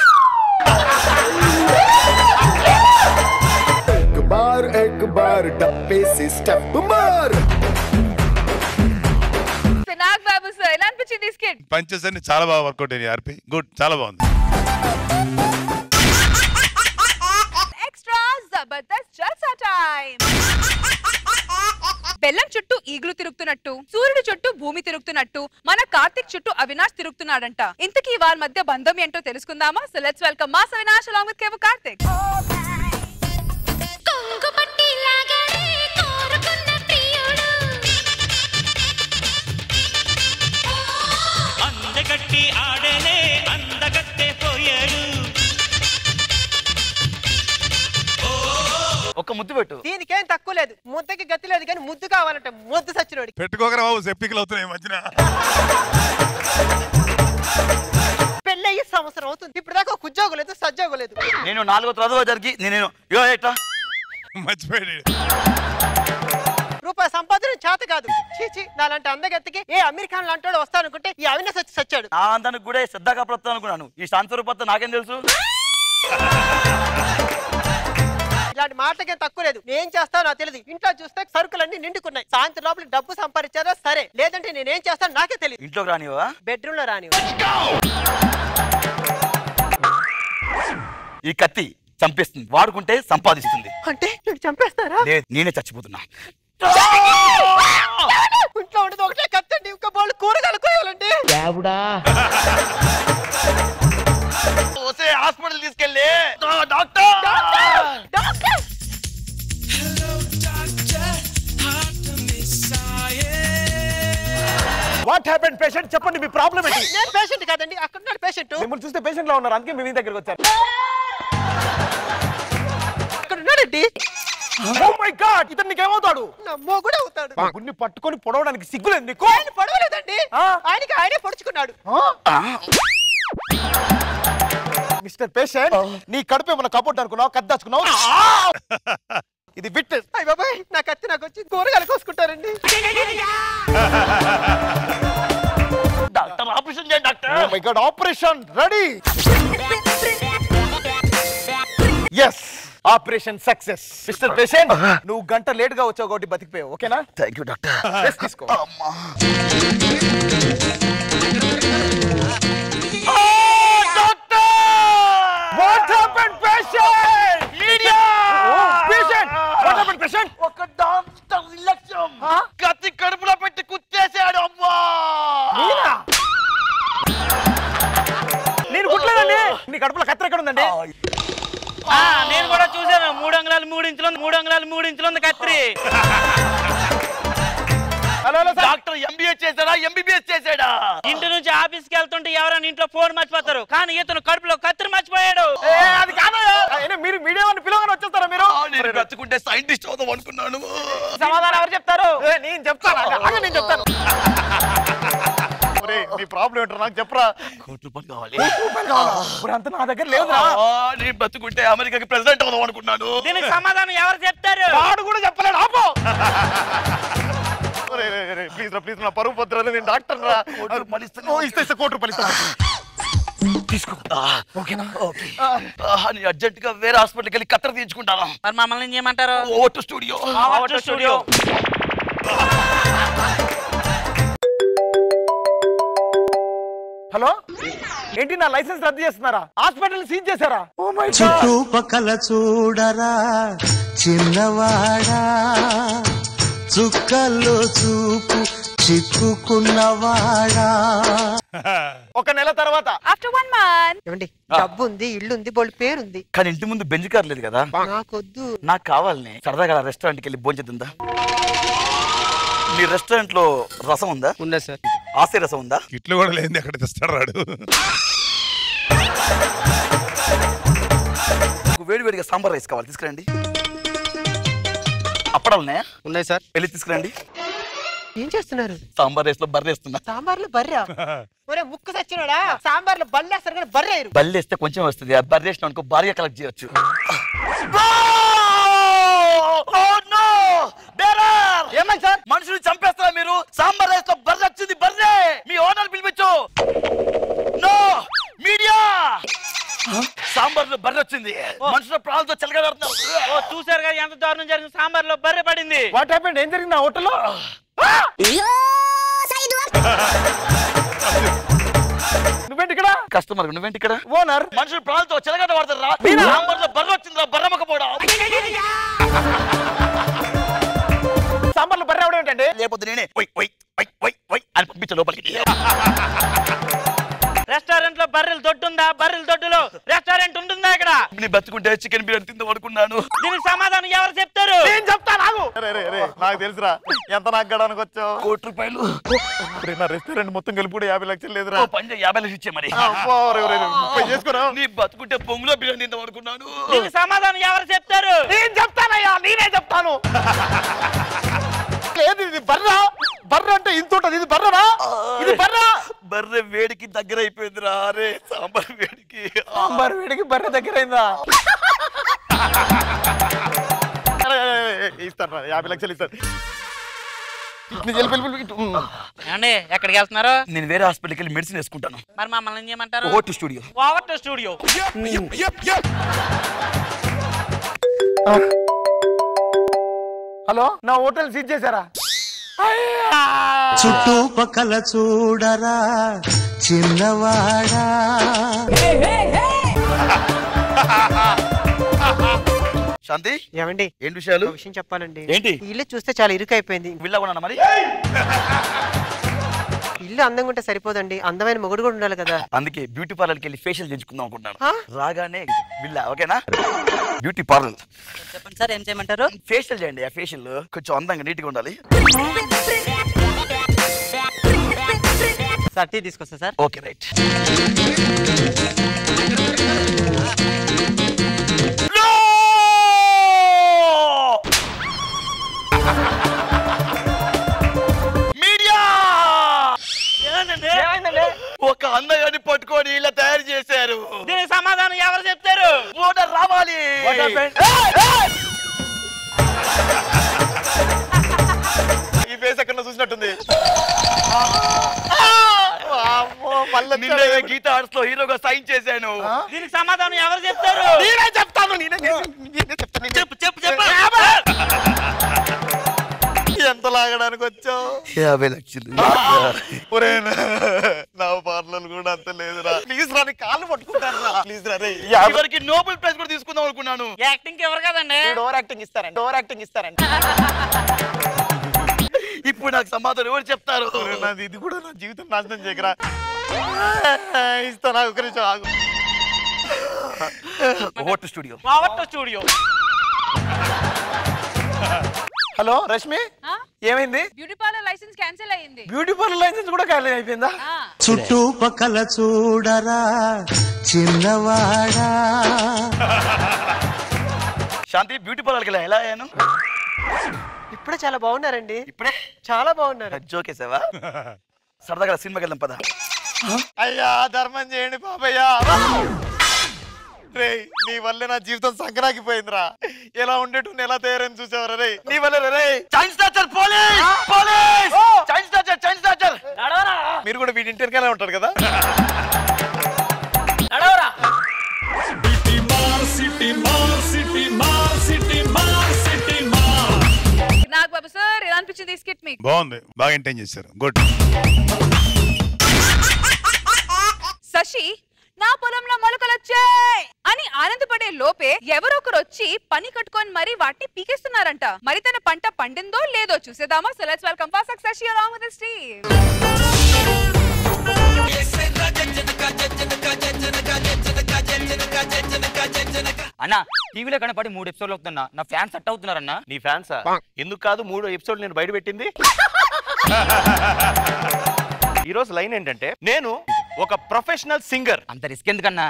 एक बार एक बार डब्बे से स्टेप मार నాకు బాబు సార్ ఎలా అనిపించింది వచ్చింది ఈ స్కిట్ పంచెస్ అన్ని చాలా బాగా వర్కౌట్ అయ్యాయి ఆర్పి గుడ్ చాలా బాగుంది ఎక్స్ట్రా జబర్దస్త్ జల్సా టైం బెల్లం చుట్టూ ఈగులు తిరుగుతున్నట్టు సూర్యుడు చుట్టూ భూమి తిరుగుతున్నట్టు మన కార్తిక్ చుట్టూ అవినాష్ తిరుగుతున్నాడంట ఇంతకీ వారి మధ్య బంధం ఏంటో తెలుసుకుందామా so let's welcome mass Avinash along with కేవ్ కార్తిక్ అందగట్టి ఆడేనే అందగట్టే పోయాడు ఒక ముద్దు పెట్టు దీనికేం తక్కువ లేదు ముద్దకి గతి లేదు కానీ ముద్దు కావాలంటే ముద్దు సచ్చినోడి పెట్టుకోకరా బాబు సెప్టికలు అవుతున్నాయి ఈ మధ్యన పెళ్ళయ్యి సంవత్సరం అవుతుంది ఇప్పుడు దాకా ఒక ఉద్యోగం లేదు సద్యోగం లేదు నేను నాలుగో తరగతి జరిగి నేను ఇగో ఎట్లా మర్చిపోయాడు రూపాయి సంపాదన చేత కాదు చీచి నాలాంటి అందగత్తికి ఏ అమెరికన్ లాంటి వస్తానుకుంటే ఈ అవినాశ్ వచ్చి సచ్చాడు నా అందానికి కూడా శ్రద్ధ కాపడతాను అనుకున్నాను ఈ శాంతరూపత్త నాకేం తెలుసు ఇలాంటి మాటలకేం తక్కువ లేదు నేను చేస్తానో నాకు తెలియదు ఇంట్లో చూస్తే సరుకులన్నీ నిండుకున్నాయి సాయంత్రం లోపల డబ్బు సంపాదించారా సరే లేదంటే నేనేం చేస్తాను నాకే తెలియదు ఇంట్లోకి రానివా బెడ్రూమ్ లో రాని ఈ కత్తి చంపేస్తుంది వాడుకుంటే సంపాదిస్తుంది అంటే నేను చంపేస్తారా లేదు నేనే చచ్చిపోతున్నా ఇంట్లో ఉండదు ఒకటే కత్తండి ఇంకా వాళ్ళు కూరగాయలు కోయాలండి వస్తే హాస్పిటల్ తీసుకెళ్ళి డాక్టర్ వాట్ హ్యాపెండ్ పేషెంట్ చెప్పండి మీ ప్రాబ్లం ఏంటి నేను పేషెంట్ కాదండి అక్కడ ఉన్నాడు పేషెంట్ మిమ్మల్ని చూస్తే పేషెంట్ లో ఉన్నారు అందుకే మీ దగ్గరికి వచ్చారు అక్కడ ఉన్నాడండి ఓ మై గాడ్ ఇతను నీకు ఏమవుతాడు నమ్మో కూడా అవుతాడు గున్ని పట్టుకొని పొడవడానికి సిగ్గులేదు నీకు ఆయన పడవలేదండి ఆయనకి ఆయనే పొడుచుకున్నాడు మిస్టర్ పేషెంట్ నీ కడుపు ఏమన్నా కబోర్డ్ అనుకున్నావు కద్దాచుకున్నావు ఇది బిట్ అయ్య బాబాయ్ నా కత్తి నాకు వచ్చి కూరగాయలు కోసుకుంటారండి డాక్టర్ ఆపరేషన్ చేయండి doctor oh my god operation ready yes operation success mister patient నువ్వు గంట లేట్ గా వచ్చావు కాబట్టి బతికిపోయావు ఓకేనా థ్యాంక్ యూ డాక్టర్ Rest తీసుకో what happened patient media patient what happened patient ఒక డాక్టర్ నిర్లక్ష్యం కత్తి కడుపులో పెట్టి కుత్తేసాడు అమ్మా నేను కుట్టలేదండి నీ కడుపులో కత్తి ఎక్కడ ఉందండి ఆ, నేను కూడా చూశాను మూడు అంగుళాలు మూడు ఇంచులు ఉంది, మూడు అంగుళాలు మూడు ఇంచులు ఉంది కత్తిరి హలో హలో డాక్టర్ ఎంబీఏ చేశాడా ఎంబీబీఎస్ చేశాడా ఇంటి నుంచి ఆఫీస్కి వెళ్తుంటే ఎవరైనా ఇంట్లో ఫోన్ మర్చిపోతారు కానీ ఇతను కడుపులో కత్తిరి మర్చిపోయాడు ఏ, అది కాదయ్యా అయినా మీరు మీడియా వాడిని పిలవగానే వచ్చేస్తారా మీరు నేను బ్రతుకుంటే సైంటిస్ట్ అవుదాం అనుకున్నాను సమాధానం ఎవరు చెప్తారు ఏ, నేను చెప్తాను ఆగ, ఆగ, నేను చెప్తాను ఒరేయ్, నీ ప్రాబ్లం ఏంటో నాకు చెప్పరా కోటి రూపాయలు కావాలి ఇప్పుడు అంత నా దగ్గర లేదురా ఆ, నేను బ్రతుకుంటే అమెరికాకి ప్రెసిడెంట్ అవుదాం అనుకున్నాను దీనికి సమాధానం ఎవరు చెప్తారు వాడు కూడా చెప్పలేడు ఆపో ప్లీజ్ రా ప్లీజ్ నా పరువు పత్ర నేను డాక్టర్ రా ఓ, ఇస్తే ఇస్తే కోటి రూపాయలు ఇస్తాను తీసుకో ఓకేనా ఓకే నేను అర్జెంట్ గా వేరే హాస్పిటల్కి వెళ్ళి కత్తెర తీయించుకుంటాను మరి మమ్మల్ని ఏం చేయమంటారు ఓటు స్టూడియో ఆవట్టు స్టూడియో హలో ఏంటి నా లైసెన్స్ రద్దు చేస్తున్నారా హాస్పిటల్ సీజ్ చేశారా ఓ మై చుట్టుపక్కల చూడరా చిన్నవాడా చుక్కల్లో చూపు చిక్కుకున్నవాడా ఒక నెల తర్వాత ఆఫ్టర్ వన్ మంత్ ఏమండి డబ్బు ఉంది ఇల్లు ఉంది బోల్ పేరుంది కానీ ఇంటి ముందు బెంచ్ కార్ లేదు కదా నాకొద్దు నాకు కావాలని సరదాగా రెస్టారెంట్కి వెళ్ళి భోంచేద్దా మీ రెస్టారెంట్ లో రసం ఉందా ఉందా సార్ ఆసే రసం ఉందా ఇట్లు కూడా లేని ఎక్కడ తెస్తాడు రాడు నాకు వేడి వేడిగా సాంబార్ రైస్ కావాలి తీసుకురండి అప్పడాలనే ఉన్నాయి సార్ వెళ్ళి తీసుకురండి ఏం చేస్తున్నారు సాంబార్ రైస్ లో బర్రేస్తున్నా సాంబార్లో బర్రా ఒరే ముక్కు సచ్చినాడా సాంబార్లో బల్లేస్తారు కానీ బర్రేరు బల్లేస్తే కొంచెం వస్తుంది ఆ బర్రేసిన అనుకో భారీగా కలెక్ట్ చేయొచ్చు ఏమై సార్ మనుషులు చంపేస్తారా మీరు సాంబార్ రైస్ లో బర్రె వచ్చింది బర్రె మీ ఓనర్ పిలిపించు నో మీడియా సాంబార్ లో బర్రె వచ్చింది మనుషుల ప్రాణాలతో చెలగడుతున్నారు ఓ చూసారు కదా ఎంత దారుణం జరిగింది సాంబార్ లో బర్రె పడింది వాట్ హ్యాపెండ్ ఏం జరిగింది ఆ హోటల్లో ఇక్కడ కస్టమర్ నువ్వేంటి ఇక్కడ ఓనర్ మనుషులు ప్రాణాలతో చెలగట వాడతారా సాంబార్లో బర్ర వచ్చిందిరా బర్రమ్మకపోవడం సాంబార్లో బర్ర అవడం ఏంటండి లేకపోతే నేనే ఒయ్ ఒయ్ ఒయ్ ఒయ్ ఒయ్ అని పంపించే లోపలికి రెస్టారెంట్ లో బర్రెలు దొడ్డుందా బర్రెల దొడ్డులో రెస్టారెంట్ ఉంటుందా ఇక్కడ నీ బతుకుంటే చికెన్ బిర్యానీ తిందాం అనుకున్నాను దీనికి సమాధానం ఎవరు చెప్తారు నేను చెప్తా నాకు నాకు తెలుసురా ఎంత నాకు గడవనికి వచ్చావు కోటి రూపాయలు నా రెస్టారెంట్ మొత్తం కలిపి కూడా యాభై లక్షలు లేదురా పంచ యాభై లక్షలు ఇచ్చే మరి చేసుకోరా నీ బతుకుంటే పొంగులో బిర్యానీ తిందాం అనుకున్నాను దీనికి సమాధానం ఎవరు చెప్తారు నేను చెప్తానయ్యా నేనే చెప్తాను లేదు ఇది బర్ర బర్ర అంటే ఇంత ఉంటది ఇది బర్రనా ఇది బర్ర బర్రె వేడికి దగ్గర అయిపోయిందిరా అరే సాంబార్ వేడికి సాంబార్ వేడికి బర్రె దగ్గర అయిందా ఇస్తాను యాభై లక్షలు ఇస్తాను ఏమండి ఎక్కడికి వెళ్తున్నారు నేను వేరే హాస్పిటల్కి వెళ్ళి మెడిసిన్ వేసుకుంటాను మరి మమ్మల్ని ఏం చేయమంటారు over to studio over to studio hello నా హోటల్ సీజ్ చేశారా చుట్టుపక్కల చూడరా చిన్నవాడా శాంతి ఏమండి ఏంటి విషయాలు విషయం చెప్పాలండి ఏంటి? ఈ ఇల్లు చూస్తే చాలా ఇరుకైపోయింది విల్లా కొన్నా మరి ఇల్లు అందంగా ఉంటే సరిపోదండి అందమైన మొగుడు కూడా ఉండాలి కదా అందుకే బ్యూటీ పార్లర్కి వెళ్ళి ఫేషియల్ చేయించుకుందాం అనుకుంటున్నాను రాగానే విల్లా ఓకేనా బ్యూటీ పార్లర్ చెప్పండి సార్ ఏం చేయమంటారు ఫేషియల్ చేయండి ఆ ఫేషియల్ కొంచెం అందంగా నీట్ గా ఉండాలి సార్ టీ తీసుకొస్తా సార్ ఓకే రైట్ మీడియా ఒక అందగాన్ని పట్టుకొని ఇలా తయారు చేశారు దీనికి సమాధానం ఎవరు చెప్తారు ఓనర్ రావాలి ఈ ఫేస్ ఎక్కడ చూసినట్టుంది నిన్నే గీత ఆర్ట్స్ లో హీరోగా సైన్ చేశాను దీనికి సమాధానం ఎవరు చెప్తారు నేనే చెప్తాను నేనే నేనే చెప్తాను చెప్పు చెప్పు చెప్పు ఎంత లాగడానికి వచ్చావు యాభై లక్షలు ఒరే నా పార్లర్ కూడా అంత లేదురా ప్లీజ్ రా నీ కాళ్ళు పట్టుకుంటాను రా ప్లీజ్ రా రే ఇవరికి నోబెల్ ప్రైజ్ కూడా తీసుకుందాం అనుకున్నాను యాక్టింగ్ ఎవరు కదండి డోర్ యాక్టింగ్ ఇస్తారండి డోర్ యాక్టింగ్ ఇస్తారండి ఇప్పుడు నాకు సమాధానం ఎవరు చెప్తారు నాది ఇది కూడా నా జీవితం నాశనం చేయకరా ఇస్తా నాకు ఒక నిమిషం ఆగు ఓటు studio over to studio hello Rashmi ఏమైంది బ్యూటీ పార్లర్ లైసెన్స్ క్యాన్సిల్ అయ్యింది బ్యూటీ పార్లర్ లైసెన్స్ కూడా ఖాళీ అయిపోయిందా చుట్టుపక్కల చూడరా చిన్నవాడా శాంతి బ్యూటీ పార్లర్కి వెళ్ళా ఎలా అయ్యాను ఇప్పుడే చాలా బాగున్నారండి ఇప్పుడే చాలా బాగున్నారు జోకేసావా సరదాగా సినిమాకి వెళ్దాం పద అయ్యా ధర్మం చేయండి బాబయ్యా రే నీ వల్లే నా జీవితం సంక్రాకిపోయిందిరా ఎలా ఉండేటు ఎలా తయారని చూసావరా రే నీ వల్ల రే chain snatcher police police chain snatcher chain snatcher మీరు కూడా వీడి ఇంటికనే ఉంటారు కదా నాకు బాబు సార్ ఎలా అనిపించింది ఈ స్కిట్ మీకు బాగుంది బాగా ఎంటైన్ చేశారు గుడ్ శశి నా పొలంలో మొలకలు వచ్చాయి అని ఆనందపడే లోపే ఎవరొకరు వచ్చి పని కట్టుకొని మరి వాటిని పీకేస్తున్నారంట మరి తన పంట పండిందో లేదో చూసేదామా so let's welcome fast Sasi along with Steve అన్న టీవీలో కనపడి మూడు ఎపిసోడ్లు అవుతున్నా నా ఫ్యాన్స్ సెట్ అవుతున్నారన్నా నీ ఫ్యాన్సా ఎందుకు కాదు మూడో ఎపిసోడ్ నేను బయట పెట్టింది ఈ రోజు లైన్ ఏంటంటే నేను ఒక ప్రొఫెషనల్ సింగర్ అంత రిస్క్ ఎందుకన్నా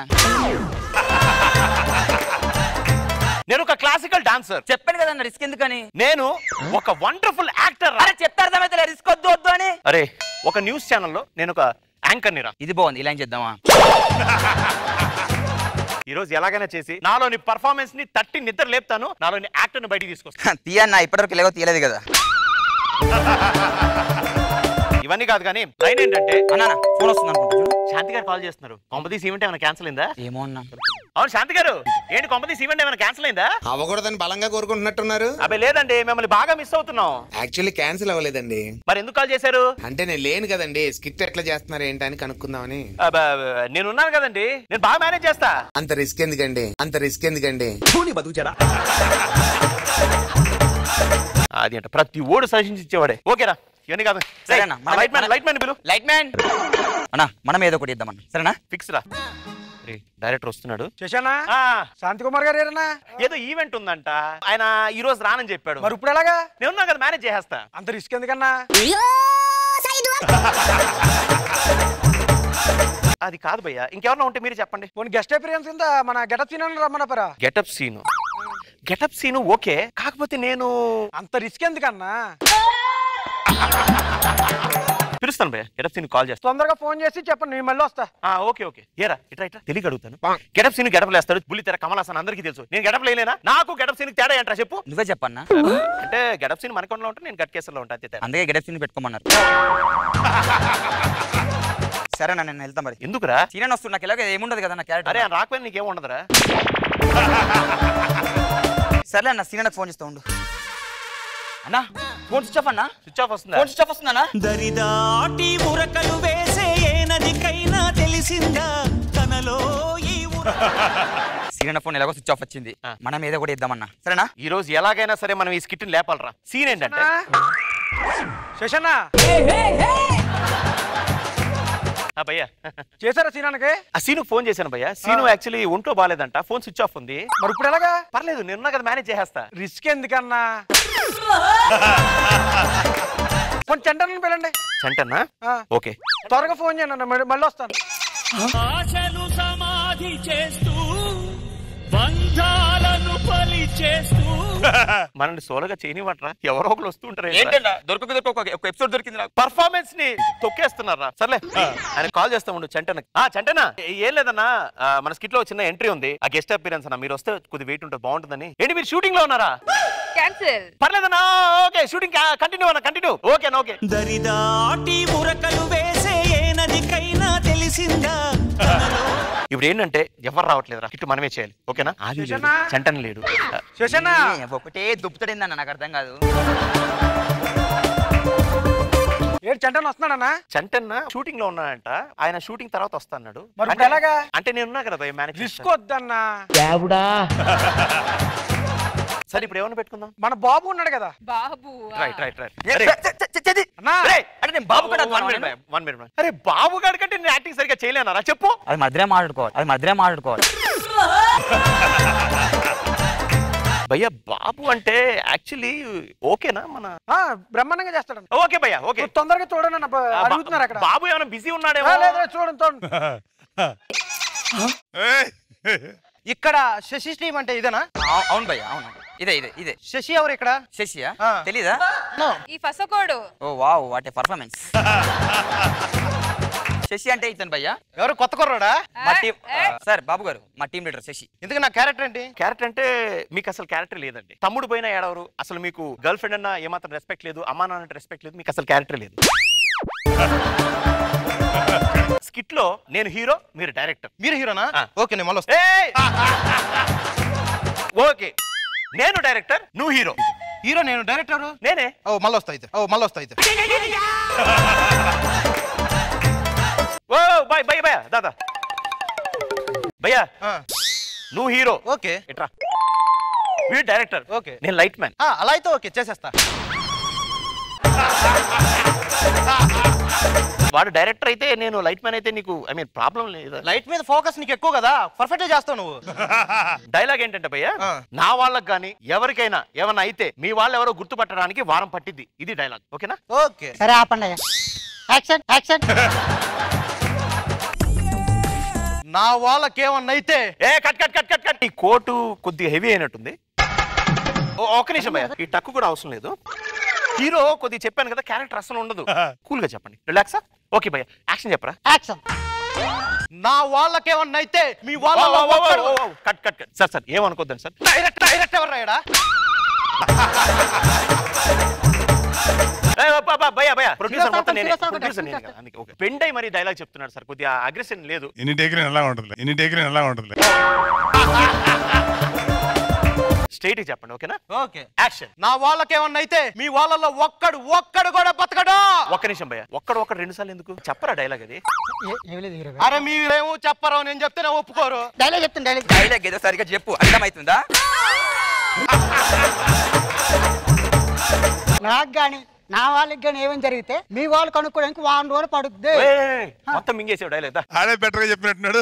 నేను ఒక క్లాసికల్ డాన్సర్ చెప్పాను కదన్న రిస్క్ ఎందుకని నేను ఒక వండర్ఫుల్ యాక్టర్ అరే చెప్తే అర్థమైతే రిస్క్ వద్దు వద్దు అని అరే ఒక న్యూస్ ఛానల్లో నేను ఒక యాంకర్ నిరా ఇది బాగుంది ఇలా ఏం చేద్దామా ఈ రోజు ఎలాగైనా చేసి నాలోని పర్ఫార్మెన్స్ ని తట్టి నిద్ర లేపుతాను నాలోని యాక్టర్ ని బయటికి తీసుకొస్తాను తీయన్నా ఇప్పటివరకు లేవో తీయలేదు కదా ఇవన్నీ కాదు కానీ లైన్ ఏంటంటే అన్నా ఫోన్ వస్తుంది అనుకుంటా చూడు శాంతి గారు కాల్ చేస్తున్నారు కొంపతీసి ఏమిటి ఏమైనా క్యాన్సిల్ అయిందా ఏమో అన్నా అవును శాంతి గారు ఏంటి కొంపతీసి ఈవెంట్ ఏమైనా క్యాన్సిల్ అయిందా అవ్వకూడదని బలంగా కోరుకుంటున్నట్టున్నారు అబ్బాయి లేదండి మిమ్మల్ని బాగా మిస్ అవుతున్నాం యాక్చువల్లీ క్యాన్సిల్ అవ్వలేదండి మరి ఎందుకు కాల్ చేశారు అంటే నేను లేను కదండి స్కిట్ ఎట్లా చేస్తున్నారు ఏంటని కనుక్కుందామని అబ్బా, నేను ఉన్నాను కదండి నేను బాగా మేనేజ్ చేస్తా అంత రిస్క్ ఎందుకండి అంత రిస్క్ ఎందుకండి అది అంట ప్రతి ఓడు సజెషన్స్ ఇచ్చేవాడే ఓకేరా ఇవన్నీ కాదు సరేనా మన- లైట్ మ్యాన్ మన- లైట్ మ్యాన్ పిలు లైట్ మ్యాన్ అన్నా మనం ఏదో ఒకటి ఇద్దామన్నా సరేనా ఫిక్స్ రా డైరెక్టర్ వస్తున్నాడు శశానా శాంతి కుమార్ గారు ఏరన్నా ఏదో ఈవెంట్ ఉందంట ఆయన ఈ రోజు రానని చెప్పాడు మరి ఇప్పుడు ఎలాగా నేను ఉన్నా కదా మేనేజ్ చేసేస్తా అంత రిస్క్ ఎందుకన్నా అది కాదు భయ్యా ఇంకెవరన్నా ఉంటే మీరు చెప్పండి పోనీ గెస్ట్ అపీరియన్స్ కింద మన గెటప్ సీన్ రమ్మనపరా getup Seenu getup Seenu okay కాకపోతే నేను అంత రిస్క్ ఎందుకన్నా పిలుస్తాను భయ్య గెటప్ సీన్ కాల్ చేస్తాను తొందరగా ఫోన్ చేసి చెప్పండి నేను మళ్ళీ వస్తా ఆ, ఓకే ఓకే ఏరా ఇట్రా ఇట్రా తెలియక అడుగుతాను గెటప్ సీన్ గెటప్ లేస్తాడు బుల్లి తెర కమల్ హాసన్ అందరికీ తెలుసు నేను గెటప్ లేనా నాకు గెటప్ సీన్ తేడా ఏంట్రా చెప్పు నువ్వే చెప్పన్నా అంటే గెటప్ సీన్ మనకొండలో ఉంటే నేను గట్ కేసులో ఉంటా అంతే తేడా. అందుకే గెడప్ సీన్ పెట్టుకోమన్నారు సరేనా నేను వెళ్తా మరి ఎందుకురా సీరియన్ వస్తుంది నాకు ఎలాగో ఏముండదు కదా నా అరే క్యారెక్టర్ ఆయన రాకపోయినా నీకేం ఉండదురా సరే అన్న సీరియన్కి ఫోన్ చేస్తా ఉండు అన్నా ఫోన్ స్విచ్ ఆఫ్ అన్నా స్విచ్ ఆఫ్ వస్తుందా ఫోన్ స్విచ్ ఆఫ్ వస్తుందన్నా దరిదాటి ఉరకలు వేసే ఏ నదికైనా తెలిసిందా తనలో ఈ సీరియన్ ఫోన్ ఎలాగో స్విచ్ ఆఫ్ వచ్చింది మనం ఏదో ఒకటి ఇద్దామన్నా సరేనా ఈ రోజు ఎలాగైనా సరే మనం ఈ స్కిట్ లేపాలరా సీన్ ఏంటంటే శశన్నా ఆ భయ్యా చేశారా సీనానికి ఆ సీను ఫోన్ చేశాను భయ్యా సీను యాక్చువల్లీ ఒంట్లో బాగాలేదంట ఫోన్ స్విచ్ ఆఫ్ ఉంది మరి ఇప్పుడు ఎలాగా పర్లేదు నేను కదా మేనేజ్ చేసేస్తా రిస్క్ ఎందుకన్నా కొంచెం చెంటను పిలండి చంటన్నా ఆ. ఓకే త్వరగా ఫోన్ చేయండి అన్న మళ్ళీ- మళ్ళీ వస్తాను ఆశలు సమాధి చేస్తూ బంధాలను పలి చేస్తూ మనల్ని సోలోగా చేయనివ్వట్రా ఎవరో ఒకరు వస్తూ ఉంటారు ఏంటన్నా దొరకక దొరక ఒక ఎపిసోడ్ దొరికింది నాకు పర్ఫార్మెన్స్ ని తొక్కేస్తున్నారా సర్లే ఆయన కాల్ చేస్తా ఉండు చంటన ఆ చంటనా ఏం లేదన్నా ఆ, మన స్కిట్ లో చిన్న ఎంట్రీ ఉంది ఆ గెస్ట్ అపీరెన్స్ అన్న మీరు వస్తే కొద్ది వెయిట్ ఉంటుంది బాగుంటుందని ఏంటి మీరు షూటింగ్ లో ఉన్నారా క్యాన్సిల్ పర్లేదన్నా ఓకే షూటింగ్ కంటిన్యూ అన్న కంటిన్యూ ఓకేనా ఓకే దరిదాటి ఉరకలు వేసే ఏ నదికైనా తెలిసిందా ఇప్పుడు ఏంటంటే ఎవరు రావట్లేదురా ఇటు మనమే చేయాలి ఓకేనా ఆది లేడు శేషన్నా? చంటన్ లేడు శశన్నా ఏ, ఒకటే దుప్పుతాడిందన్న నాకు అర్థం కాదు ఏడు చెంటను వస్తున్నాడన్నా చంటన్న షూటింగ్ లో ఉన్నాడంట ఆయన షూటింగ్ తర్వాత వస్తా అన్నాడు మరి ఇప్పుడు అంటే- ఎలాగా? అంటే నేను ఉన్నా కదా మేనేజ్ రిస్క్ వద్దన్నా సరే ఇప్పుడు ఏమైనా పెట్టుకుందాం మన బాబు ఉన్నాడు కదా బాబు రైట్ రైట్ రైట్ అన్నా అంటే నేను బాబు కూడా వన్ మినిట్ వన్ మినిట్ అరే బాబు గారి కంటే నేను యాక్టింగ్ సరిగ్గా చేయలేనారా చెప్పు అది మధ్యలో మాట్లాడుకోవాలి అది మధ్యలో మాట్లాడుకోవాలి భయ్య బాబు అంటే యాక్చువల్లీ ఓకేనా మన ఆ, బ్రహ్మాండంగా చేస్తాడు ఓకే భయ్య ఓకే నువ్వు తొందరగా చూడండి అన్న బ- అడుగుతున్నారు అక్కడ బాబు ఏమైనా బిజీ ఆ, ఉన్నాడేమో లేదు లేదు, చూడండి చూడండి ఇక్కడ శశి స్ట్రీమ్ అంటే ఇదేనా అవు- అవును భయ్య అవును ఇదే ఇదే ఇదే శశి ఎవరు ఇక్కడ శశియా తెలీదా ఈ ఫసకోడు oh wow what a performance Sasi అంటే ఇతను భయ్య ఎవరు కొత్త కుర్రాడా మా టీం సార్ బాబు గారు మా టీం లీడర్ శశి ఎందుకు నా క్యారెక్టర్ ఏంటి క్యారెక్టర్ అంటే మీకు అసలు క్యారెక్టర్ లేదండి తమ్ముడు పోయినా ఏడవరు అసలు మీకు గర్ల్ ఫ్రెండ్ అన్న ఏమాత్రం రెస్పెక్ట్ లేదు అమ్మా నాన్న రెస్పెక్ట్ లేదు మీకు అసలు క్యారెక్టర్ లేదు స్కిట్ లో నేను హీరో మీరు డైరెక్టర్ మీరు హీరోనా ఆ. ఓకే నేను మళ్ళీ వస్తా ఏయ్! ఓకే నేను డైరెక్టర్ నువ్వు హీరో హీరో నేను డైరెక్టర్ నేనే ఓ మళ్ళీ వస్తా అయితే ఓ మళ్ళీ వస్తా అయితే ఓ బాయ్ బాయ్ బాయ్ దాదా భయ్యా నువ్వు హీరో ఓకే ఎట్రా వీడు డైరెక్టర్ ఓకే నేను లైట్ మ్యాన్ ఆ, అలా అయితే ఓకే చేసేస్తా వాడు డైరెక్టర్ అయితే నేను లైట్ మ్యాన్ అయితే నీకు ఐ మీన్ ప్రాబ్లం లేదు లైట్ మీద ఫోకస్ నీకు ఎక్కువ కదా పర్ఫెక్ట్ గా చేస్తావు నువ్వు డైలాగ్ ఏంటంటే భయ్య నా వాళ్ళకి గానీ ఎవరికైనా ఏమన్నా అయితే మీ వాళ్ళు ఎవరో గుర్తుపట్టడానికి వారం పట్టిద్ది ఇది డైలాగ్ ఓకేనా ఓకే సరే ఆపండి యాక్షన్ యాక్షన్ నా వాళ్ళకి ఏమన్నా అయితే ఏ cut cut cut cut cut ఈ కోటు కొద్దిగా హెవీ అయినట్టుంది ఓ- ఒక్క నిమిషం భయ్య ఈ టక్కు కూడా అవసరం లేదు హీరో కొద్దిగా చెప్పాను కదా క్యారెక్టర్ అసలు ఉండదు కూల్ గా చెప్పండి రిలాక్సా ఓకే భయ్య యాక్షన్ చెప్పరా యాక్షన్ నా వాళ్ళకి ఏమన్నా అయితే మీ వాళ్ళ cut cut cut sir sir ఏమనుకోద్దండి సార్ డైరెక్ట్ డైరెక్ట్ ఎవరు రాయడా భయ భయ ప్రొడ్యూసర్ Serious మొత్తం అనుకో, నేనే serious అనుకో, ప్రొడ్యూసర్ నేనే కదా, అందుకే ఓకే పెండై మరి డైలాగ్ చెప్తున్నాడు సార్ కొద్దిగా అగ్రెషన్ లేదు ఎన్ని టేకిన ఎలా ఉంటుంది ఎన్ని టేకిన ఎలా ఉంటుంది స్ట్రైట్ చెప్పండి ఓకేనా ఓకే యాక్షన్ నా వాళ్ళకేమన్నా అయితే మీ వాళ్ళలో ఒక్కడు ఒక్కడు కూడా బతకడు ఒక్క నిమిషం భయ ఒక్కడ ఒక్కడ రెండు సార్లు ఎందుకు చెప్పరా డైలాగ్ అది అరే మీరేమో చెప్పరు నేను చెప్తేనే ఒప్పుకోరు డైలాగ్ చెప్తాను డైలాగ్ డైలాగ్ ఏదో సరిగా చెప్పు అర్థమవుతుందా నాకు గాని నా వాళ్ళకి గాని ఏమేమి జరిగితే మీ వాళ్ళు కనుక్కోవడానికి వారం రోజులు పడుద్ది ఏయ్, మొత్తం మింగేసావు డైలాగ్ ఆడే బెటర్ గా చెప్పినట్టున్నాడు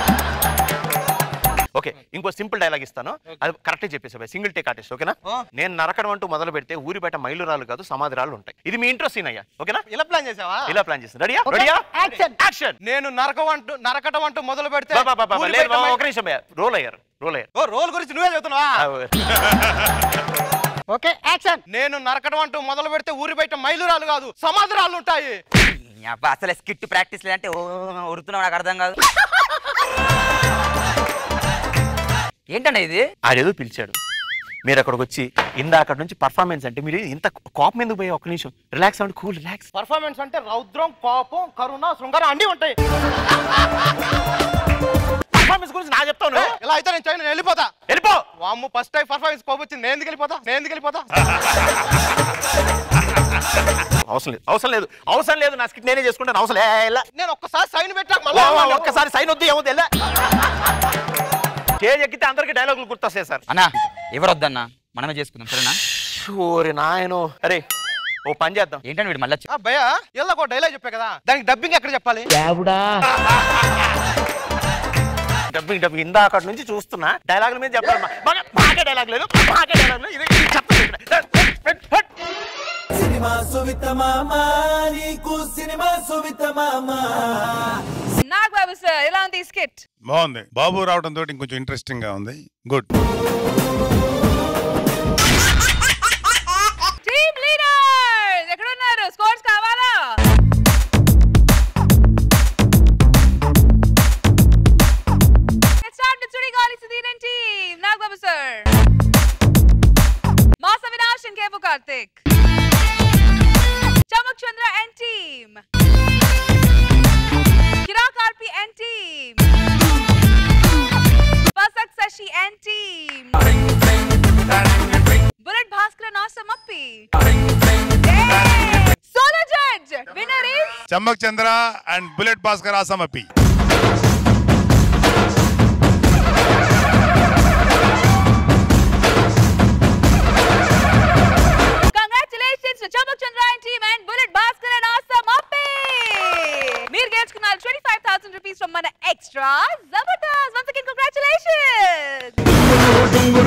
ఓకే ఇంకో సింపుల్ డైలాగ్ ఇస్తాను అది కరెక్ట్ చెప్పేసా సింగిల్ టేక్ ఆర్టిస్ట్ ఓకేనా నేను నరకడం అంటూ మొదలు పెడితే ఊరి బయట మైలురాలు కాదు సమాధిరాలు ఉంటాయి ఇది మీ ఇంట్రెస్ట్ సీన్ అయ్యా ఓకేనా ఇలా ప్లాన్ చేసావా ఇలా ప్లాన్ చేస్తాను రెడీయా రెడీయా యాక్షన్ యాక్షన్ నేను నరకం అంటూ నరకటం అంటూ మొదలు పెడితే బాబా బాబా ఊరి లేదు బయట బాబా, మై- ఒక నిమిషం భయ్యా. రోల్ అయ్యారు రోల్ అయ్యారు ఓ రోల్ గురించి నువ్వే చెబుతున్నావా ఓకే యాక్షన్ నేను నరకడం అంటూ మొదలు పెడితే ఊరి బయట మైలురాలు కాదు సమాధిరాలు ఉంటాయి అబ్బా, అసలే స్కిట్ ప్రాక్టీస్ లేదంటే ఓ ఉరుతున్నావు నాకు అర్థం కాదు ఏంటండి ఇది ఆడేదో పిలిచాడు మీరు అక్కడికి వచ్చి ఇందాక నుంచి పర్ఫార్మెన్స్ అంటే మీరు ఇంత కోపం ఎందుకు పోయి ఒక్క నిమిషం రిలాక్స్ అవ్వండి కూల్ రిలాక్స్ పర్ఫార్మెన్స్ అంటే రౌద్రం కోపం కరుణ శృంగారం అన్ని ఉంటాయి పర్ఫార్మెన్స్ గురించి నా చెప్తాను ఏ, ఇలా అయితే నేను చేయను నేను వెళ్ళిపోతా వెళ్ళిపో వామ్ము ఫస్ట్ టైం పర్ఫార్మెన్స్ కోపం వచ్చింది నేను ఎందుకు వెళ్ళిపోతా నేను ఎందుకు వెళ్ళిపోతా అవసరం లేదు అవసరం లేదు అవసరం లేదు నా స్కిట్ నేనే చేసుకుంటాను అవసరం లే, లే. నేను ఒక్కసారి సైన్ పెట్టాక వా, వా, మళ్ళీ ఒక్కసారి సైన్ వద్దు ఏమొద్దు వెళ్ళా స్టేజ్ ఎక్కితే అందరికి డైలాగులు గుర్తొస్తాయి సార్ అన్నా ఎవరు వద్దన్నా మనమే చేసుకుందాం సరేనా ఓరి నాయను అరే ఓ పని చేద్దాం ఏంటండి వీడు మళ్ళీ ఆ భయ ఒక డైలాగ్ చెప్పా కదా దానికి డబ్బింగ్ ఎక్కడ చెప్పాలి డబ్బింగ్ డబ్బింగ్ ఇందాక నుంచి చూస్తున్నా డైలాగుల మీద చెప్పాలి మా- బాగా- బాగా డైలాగ్ లేదు బాగా డైలాగ్ లేదు ఇది ఇది చెప్తాను ఇక్కడ. Hot, hot. సినిమా సువిత మామా నీకు సినిమా సువిత మామా నాకు బాబు సార్ ఎలా ఉంది ఈ స్కిట్ బాగుంది బాబు రావడం తోటి ఇంకొంచెం ఇంట్రెస్టింగ్ గా ఉంది గుడ్ టీమ్ లీడర్స్ ఎక్కడ ఉన్నారు స్కోర్స్ కావాలా Let's start with Churigali Sudhin team. Nag Babu sir. Masa Vinash and Kevo Karthik. Chamak Chandra and team. Kirak RP and team. Pasak Sashi and team. Bullet Bhaskar and Awesome Appi. Yay! Solo judge. Winner is Chamak Chandra and bullet Bhaskar ఆసమపి Congratulations to Chamak Chandra and team and Bullet Bhaskar and Awesome Appi. మీరు గెలుచుకున్నారు 25,000 rupees from మన extra Zabardast. Once again, congratulations.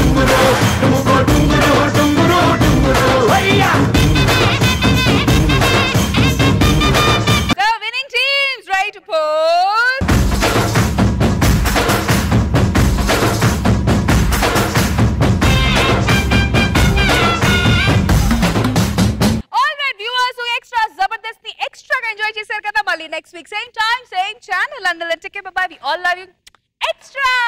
So, winning teams, ready to pose. All right viewers extra Jabardasth ని extra గా enjoy చేశారు కదా మళ్ళీ next week same time same channel అందులో take bye we all love you extra